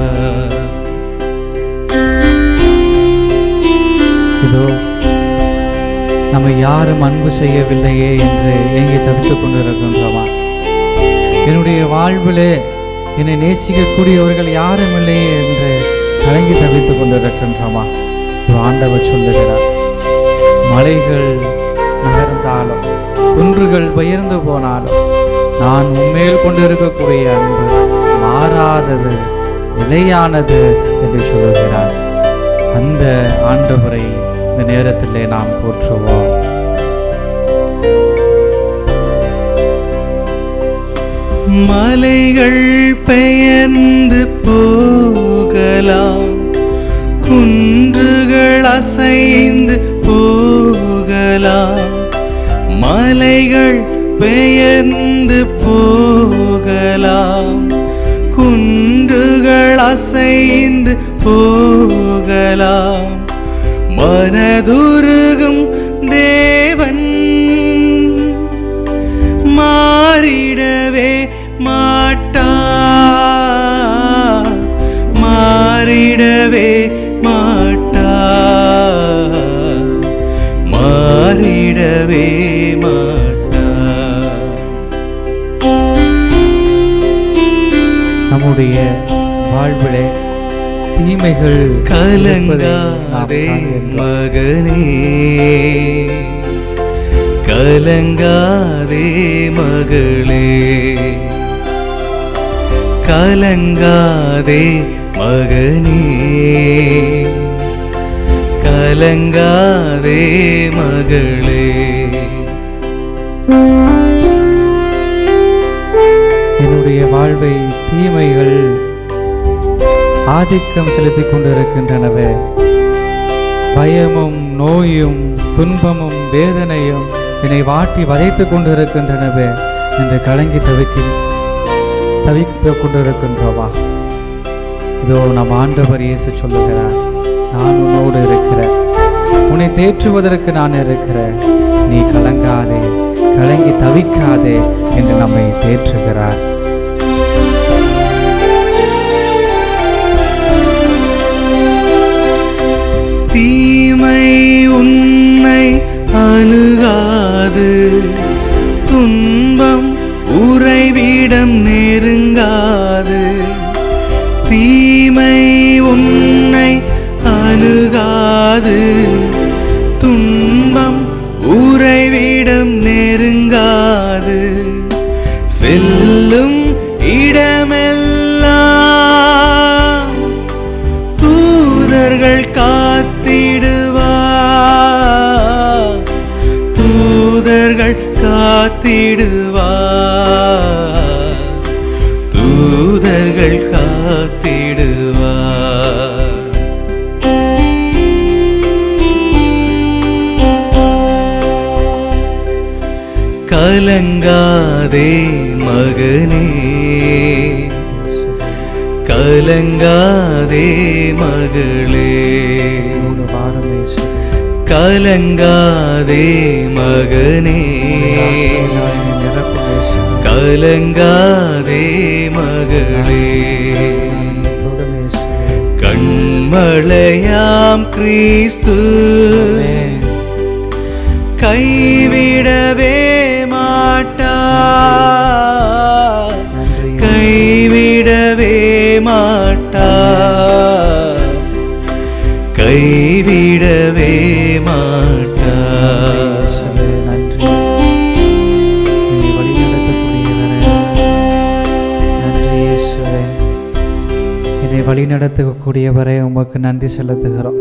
இதோ நம்ம யாரும் அன்பு செய்யவில்லையே என்று ஏங்கி தவித்துக் கொண்டிருக்கின்றோமா என்னுடைய வாழ்விலே என்னை நேசிக்கக்கூடியவர்கள் யாரும் இல்லையே என்று கலங்கி தவித்துக் கொண்டிருக்கின்றோமா இது ஆண்டவர் சொல்லுகிறார் மலைகள் நகர்ந்தாலும் குன்றுகள் பெயர்ந்து போனாலும் நான் உண்மையில் கொண்டிருக்கக்கூடிய அன்பு மாறாதது நிலையானது என்று சொல்லுகிறார் அந்த ஆண்டவரை இந்த நேரத்திலே நாம் போற்றுவோம் மலைகள் பெயர்ந்து போகலாம் குன்றுகள் அசைந்து போகலாம் மலைகள் பெயர்ந்து போகலாம் குன்றுகள் அசைந்து போகலாம் மனதுருகும் தேவன் மாறிடவே மாட்டா மாறிடவே மாட்டா மாறிடவே மாட்டா நம்முடைய வாழ்விலே தீமைகள் இருப்பதை நாம் கலங்காதே காண்கின்றோம். மகனே கலங்காதே மகளே கலங்காதே மகனே கலங்காதே மகளே என்னுடைய வாழ்வை தீமைகள் ஆதிக்கம் செலுத்திக் கொண்டிருக்கின்றனவே பயமும் நோயும் துன்பமும் வேதனையும் என்னை வாட்டி வதைத்துக் கொண்டிருக்கின்றனவே என்று கலங்கி தவிக்க தவித்துக் கொண்டிருக்கின்றோமா இதோ நம் ஆண்டவர் இயேசு சொல்லுகிறார் நான் உன்னோடு இருக்கிறேன் உன்னை தேற்றுவதற்கு நான் இருக்கிறேன் நீ கலங்காதே கலங்கி தவிக்காதே என்று நம்மை தேற்றுகிறார் தீமை உன்னை அணுகாது துன்பம் உறைவிடம் நெருங்காது தீமை உன்னை அணுகாது துன்பம் உறைவிடம் நெருங்காது செல்லும் இடமெல்லாம் தூதர்கள் காத்திடுவா தூதர்கள் காத்திடுவா தூதர்கள் காத்திடுவா கலங்காதே மகனே கலங்காதே மகளே மூணு வாரம் இயேசு. கலங்காதே மகனே நான் என்னை நிரப்பும் இயேசு. கலங்காதே மகளே தொடும் இயேசு. கண்மலையாம் கிறிஸ்து ஆமென். கைவிடவே மாட்டா நன்றி கைவிடவே மாட்டா கைவிடவே மாட்டா இயேசுவே, நன்றி என்னை வழிநடத்தக்கூடியவரே நன்றி இயேசுவே என்னை வழிநடத்தக்கூடியவரே உமக்கு நன்றி செலுத்துகிறோம்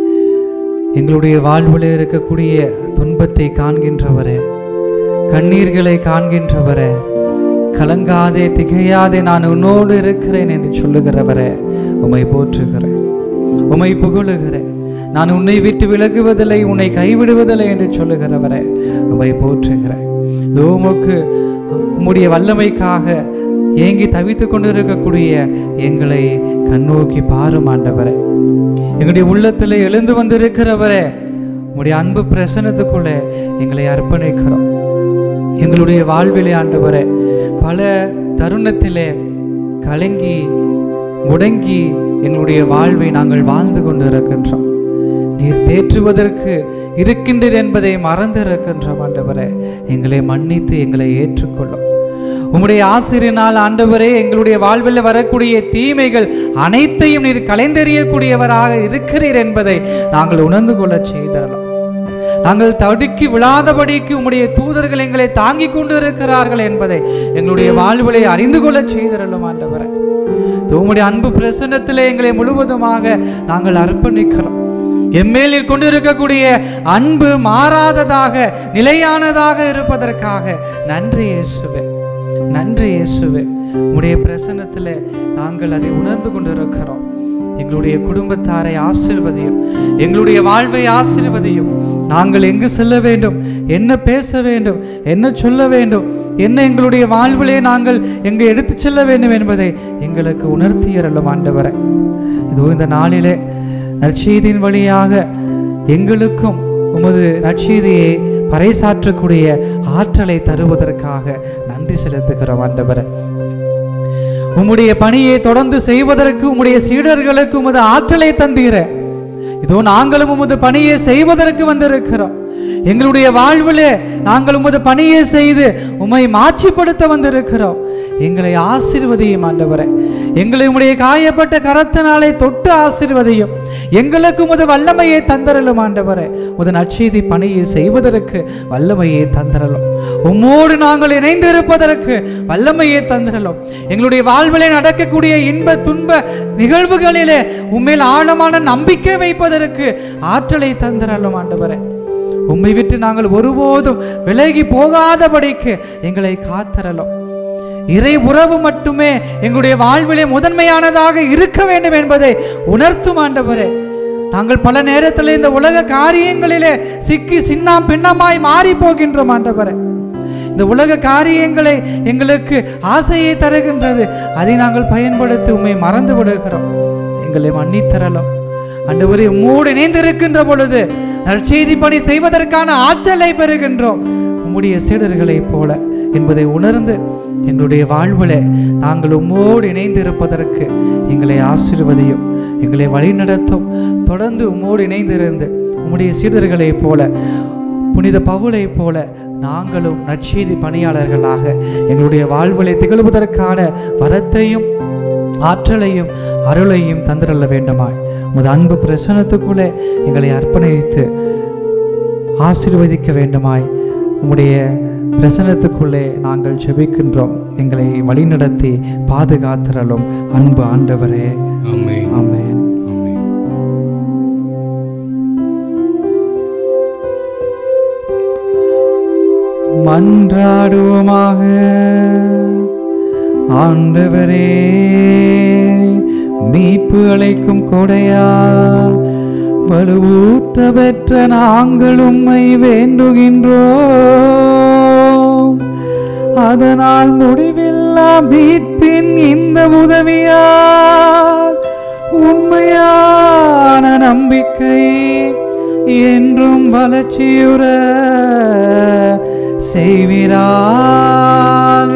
எங்களுடைய வாழ்வில் இருக்கக்கூடிய துன்பத்தை காண்கின்றவரே கண்ணீர்களை காண்கின்றவரே கலங்காதே திகையாதே நான் உன்னோடு இருக்கிறேன் என்று சொல்லுகிறவரே உம்மை போற்றுகிறேன் உம்மை புகழுகிறேன் நான் உன்னை விட்டு விலகுவதில்லை உன்னை கைவிடுவதில்லை என்று சொல்லுகிறவரே உம்மை போற்றுகிறேன் இதோ உமக்கு உம்முடைய வல்லமைக்காக ஏங்கி தவித்துக் கொண்டிருக்கக்கூடிய எங்களை கண்ணோக்கி பாரும் ஆண்டவரே எங்களுடைய உள்ளத்தில் எழுந்து வந்திருக்கிறவரே உம்முடைய அன்பு பிரசனத்துக்குள்ளே எங்களை அர்ப்பணிக்கிறோம் எங்களுடைய வாழ்விலே ஆண்டவரே பல தருணத்திலே கலங்கி முடங்கி எங்களுடைய வாழ்வை நாங்கள் வாழ்ந்து கொண்டு இருக்கின்றோம் நீர் தேற்றுவதற்கு இருக்கின்றீர் என்பதை மறந்து இருக்கின்றோம் ஆண்டவரே எங்களை மன்னித்து எங்களை ஏற்றுக்கொள்ளும் உம்முடைய ஆசிரியனால் ஆண்டவரே எங்களுடைய வாழ்வில் வரக்கூடிய தீமைகள் அனைத்தையும் நீர் கலைந்தெறியக்கூடியவராக இருக்கிறீர் என்பதை நாங்கள் உணர்ந்து கொள்ளச் செய்தரலாம் நாங்கள் தடுக்கி விழாதபடிக்கு உம்முடைய தூதர்கள் எங்களை தாங்கிக் கொண்டு இருக்கிறார்கள் என்பதை எங்களுடைய வாழ்விலை அறிந்து கொள்ளச் செய்தரலும் ஆண்டவரே உம்முடைய அன்பு பிரசன்னத்திலே எங்களை முழுவதுமாக நாங்கள் அர்ப்பணிக்கிறோம் எம்மேல் நீர் கொண்டிருக்கக்கூடிய அன்பு மாறாததாக நிலையானதாக இருப்பதற்காக நன்றி இயேசுவே நன்றி இயேசுவே உம்முடைய பிரசன்னத்திலே நாங்கள் அதை உணர்ந்து கொண்டிருக்கிறோம் எங்களுடைய குடும்பத்தாரை ஆசிர்வதியும் எங்களுடைய வாழ்வை ஆசிர்வதியும் நாங்கள் எங்கு செல்ல வேண்டும் என்ன பேச வேண்டும் என்ன சொல்ல வேண்டும் என்ன எங்களுடைய வாழ்விலே நாங்கள் எங்கு எடுத்து செல்ல வேண்டும் என்பதை எங்களுக்கு உணர்த்தியறலும் ஆண்டவரை இதோ இந்த நாளிலே நற்செய்தியின் வழியாக எங்களுக்கும் உமது நற்செய்தியை பறைசாற்றக்கூடிய ஆற்றலை தருவதற்காக நன்றி செலுத்துகிறோம் ஆண்டவரை உம்முடைய பணியை தொடர்ந்து செய்வதற்கு உம்முடைய சீடர்களுக்கு உமது ஆற்றலை தந்தீர இதோ நாங்களும் உமது பணியை செய்வதற்கு வந்திருக்கிறோம் எங்களுடைய வாழ்விலே நாங்கள் உமது பணியை செய்து உம்மை மாட்சிப்படுத்த வந்திருக்கிறோம் எங்களை ஆசீர்வதியும் ஆண்டவரே எங்களை உம்முடைய காயப்பட்ட கரத்தினாலே தொட்டு ஆசீர்வதியும் எங்களுக்கு உமது வல்லமையை தந்தரலும் ஆண்டவரே உமது நற்செய்தி பணியை செய்வதற்கு வல்லமையை தந்தரலும் உம்மோடு நாங்கள் இணைந்து இருப்பதற்கு வல்லமையை தந்திரலும் எங்களுடைய வாழ்விலே நடக்கக்கூடிய இன்ப துன்ப நிகழ்வுகளிலே உண்மையில் ஆழமான நம்பிக்கை வைப்பதற்கு ஆற்றலை தந்திரலும் ஆண்டவரே உம்மை விட்டு நாங்கள் ஒருபோதும் விலகி போகாதபடிக்கு எங்களை காத்தரலும் இறை உறவு மட்டுமே எங்களுடைய வாழ்விலே முதன்மையானதாக இருக்க வேண்டும் என்பதை உணர்த்தும் ஆண்டவரே நாங்கள் பல நேரத்தில் இந்த உலக காரியங்களிலே சிக்கி சின்னாம் பின்னமாய் மாறி போகின்றோம் ஆண்டவரே இந்த உலக காரியங்களை எங்களுக்கு ஆசையை தருகின்றது அதை நாங்கள் பயன்படுத்தி உண்மை மறந்து விடுகிறோம் எங்களை மன்னித்தரலாம் ஆண்டவரே உம்மோடு இணைந்திருக்கின்ற பொழுது நற்செய்தி பணி செய்வதற்கான ஆற்றலை பெறுகின்றோம் உம்முடைய சீடர்களைப் போல என்பதை உணர்ந்து எங்களுடைய வாழ்விலே நாங்கள் உம்மோடு இணைந்திருப்பதற்கு எங்களை ஆசீர்வதியும் எங்களை வழிநடத்தும் தொடர்ந்து உம்மோடு இணைந்திருந்து உம்முடைய சீடர்களைப் போல புனித பவுலைப் போல நாங்களும் நற்செய்தி பணியாளர்களாக எங்களுடைய வாழ்விலை திகழ்வதற்கான வரத்தையும் ஆற்றலையும் அருளையும் தந்திரல்ல வேண்டுமாய் உமது அன்பு பிரசனத்துக்குள்ளே எங்களை அர்ப்பணித்து ஆசீர்வதிக்க வேண்டுமாய் உம்முடைய பிரசனத்துக்குள்ளே நாங்கள் ஜெபிக்கின்றோம் எங்களை வழிநடத்தி பாதுகாத்திரலும் அன்பு ஆண்டவரே ஆமென் ஆமென் ஆமென் மன்றாடுவோமாக ஆண்டவரே மீட்பு அழைக்கும் கொடையால் வலுவூட்ட பெற்ற நாங்கள் உம்மை வேண்டுகின்றோம் அதனால் முடிவில்லா மீட்பின் இந்த உதவியால் உண்மையான நம்பிக்கை என்றும் வளர்ச்சியுற செய்வீராக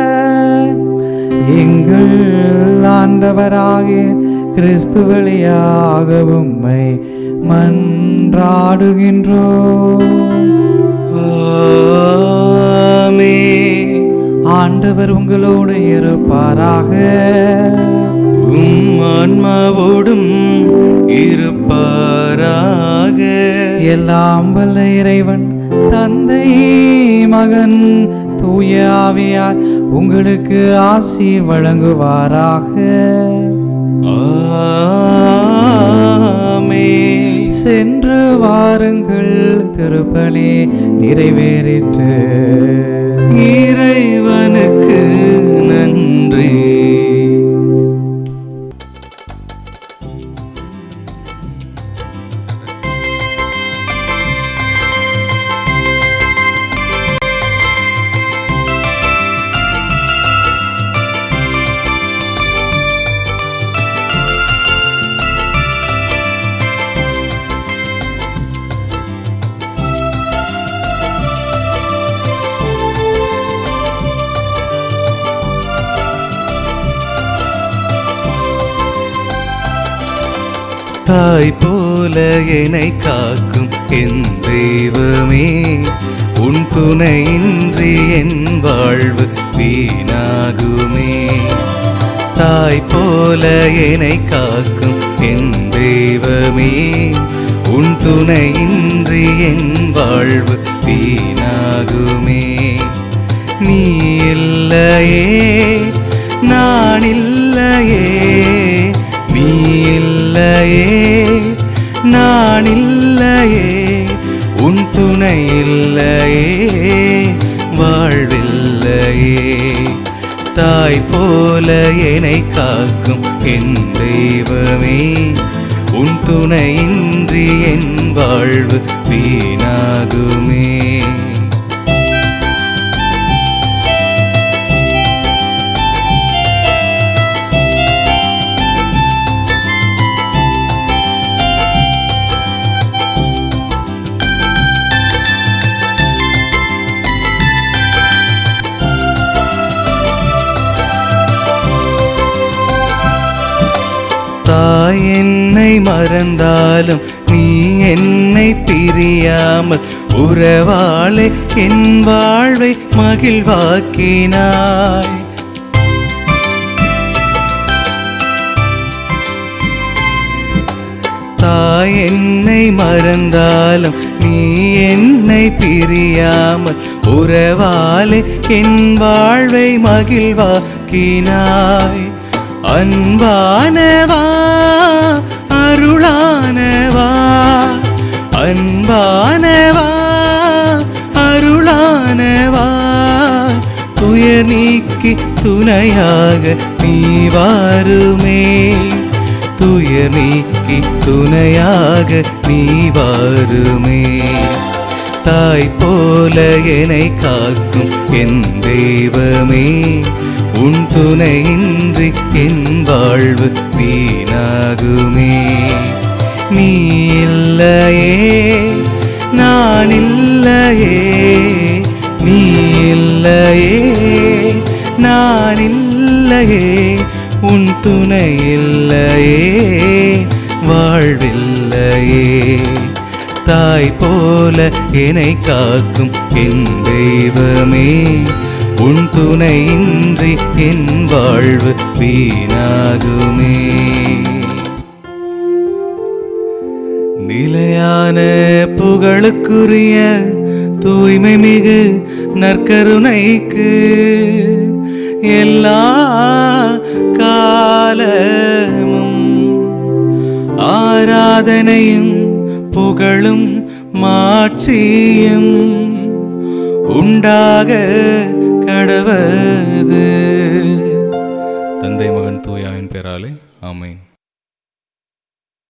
எங்கள் ஆண்டவராகிய கிறிஸ்து வழியாக உம்மை மன்றாடுகின்றோம் ஆமென். ஆண்டவர் உங்களோடு இருப்பாராக உம் ஆன்மாவோடும் இருப்பாராக எல்லாம் வல்ல இறைவன் தந்தை மகன் தூய ஆவியார் உங்களுக்கு ஆசி வழங்குவாராக ஆமென். சென்று வாருங்கள் திருப்பலி நிறைவேறிற்று இறைவனுக்கு நன்றி தாய் போல என்னை காக்கும் என் தெய்வமே உன் துணையின்றி என் வாழ்வு வீணாகுமே தாய் போல என்னை காக்கும் என் தெய்வமே உன் துணையின்றி என் வாழ்வு வீணாகுமே நீ இல்லையே நான் இல்லையே நீ இல்லையே நான் இல்லையே உன் துணை இல்லையே வாழ்வில்லையே தாய் போல என்னை காக்கும் என் தெய்வமே உன் துணையின்றி என் வாழ்வு வீணாகுமே தாய் என்னை மறந்தாலும் நீ என்னை பிரியாமல் உறவாளே என் வாழ்வை மகிழ்வாக்கினாய் தாய் என்னை மறந்தாலும் நீ என்னை பிரியாமல் உறவாலே என் வாழ்வை மகிழ்வாக்கினாய் அன்பானவா அருளானவா அன்பானவா துணையாக நீ வாருமே துயர் நீக்கி துணையாக நீ வாருமே தாய் போல என்னை காக்கும் என் தெய்வமே உன் துணையின்றி என் வாழ்வு வீணாகுமே நீ இல்லையே நான் இல்லையே நீ இல்லையே நான் இல்லையே உன் துணை இல்லையே வாழ்வில்லையே தாய் போல என்னை காக்கும் என் தெய்வமே உன் துணையின்றி என் வாழ்வு வீணாகுமே நிலையான புகழுக்குரிய தூய்மை மிகு நற்கருணைக்கு எல்லா காலமும் ஆராதனையும் புகழும் மாட்சியும் உண்டாக கடவது தந்தை மகன் தூயாவின் பெயராலே ஆமென்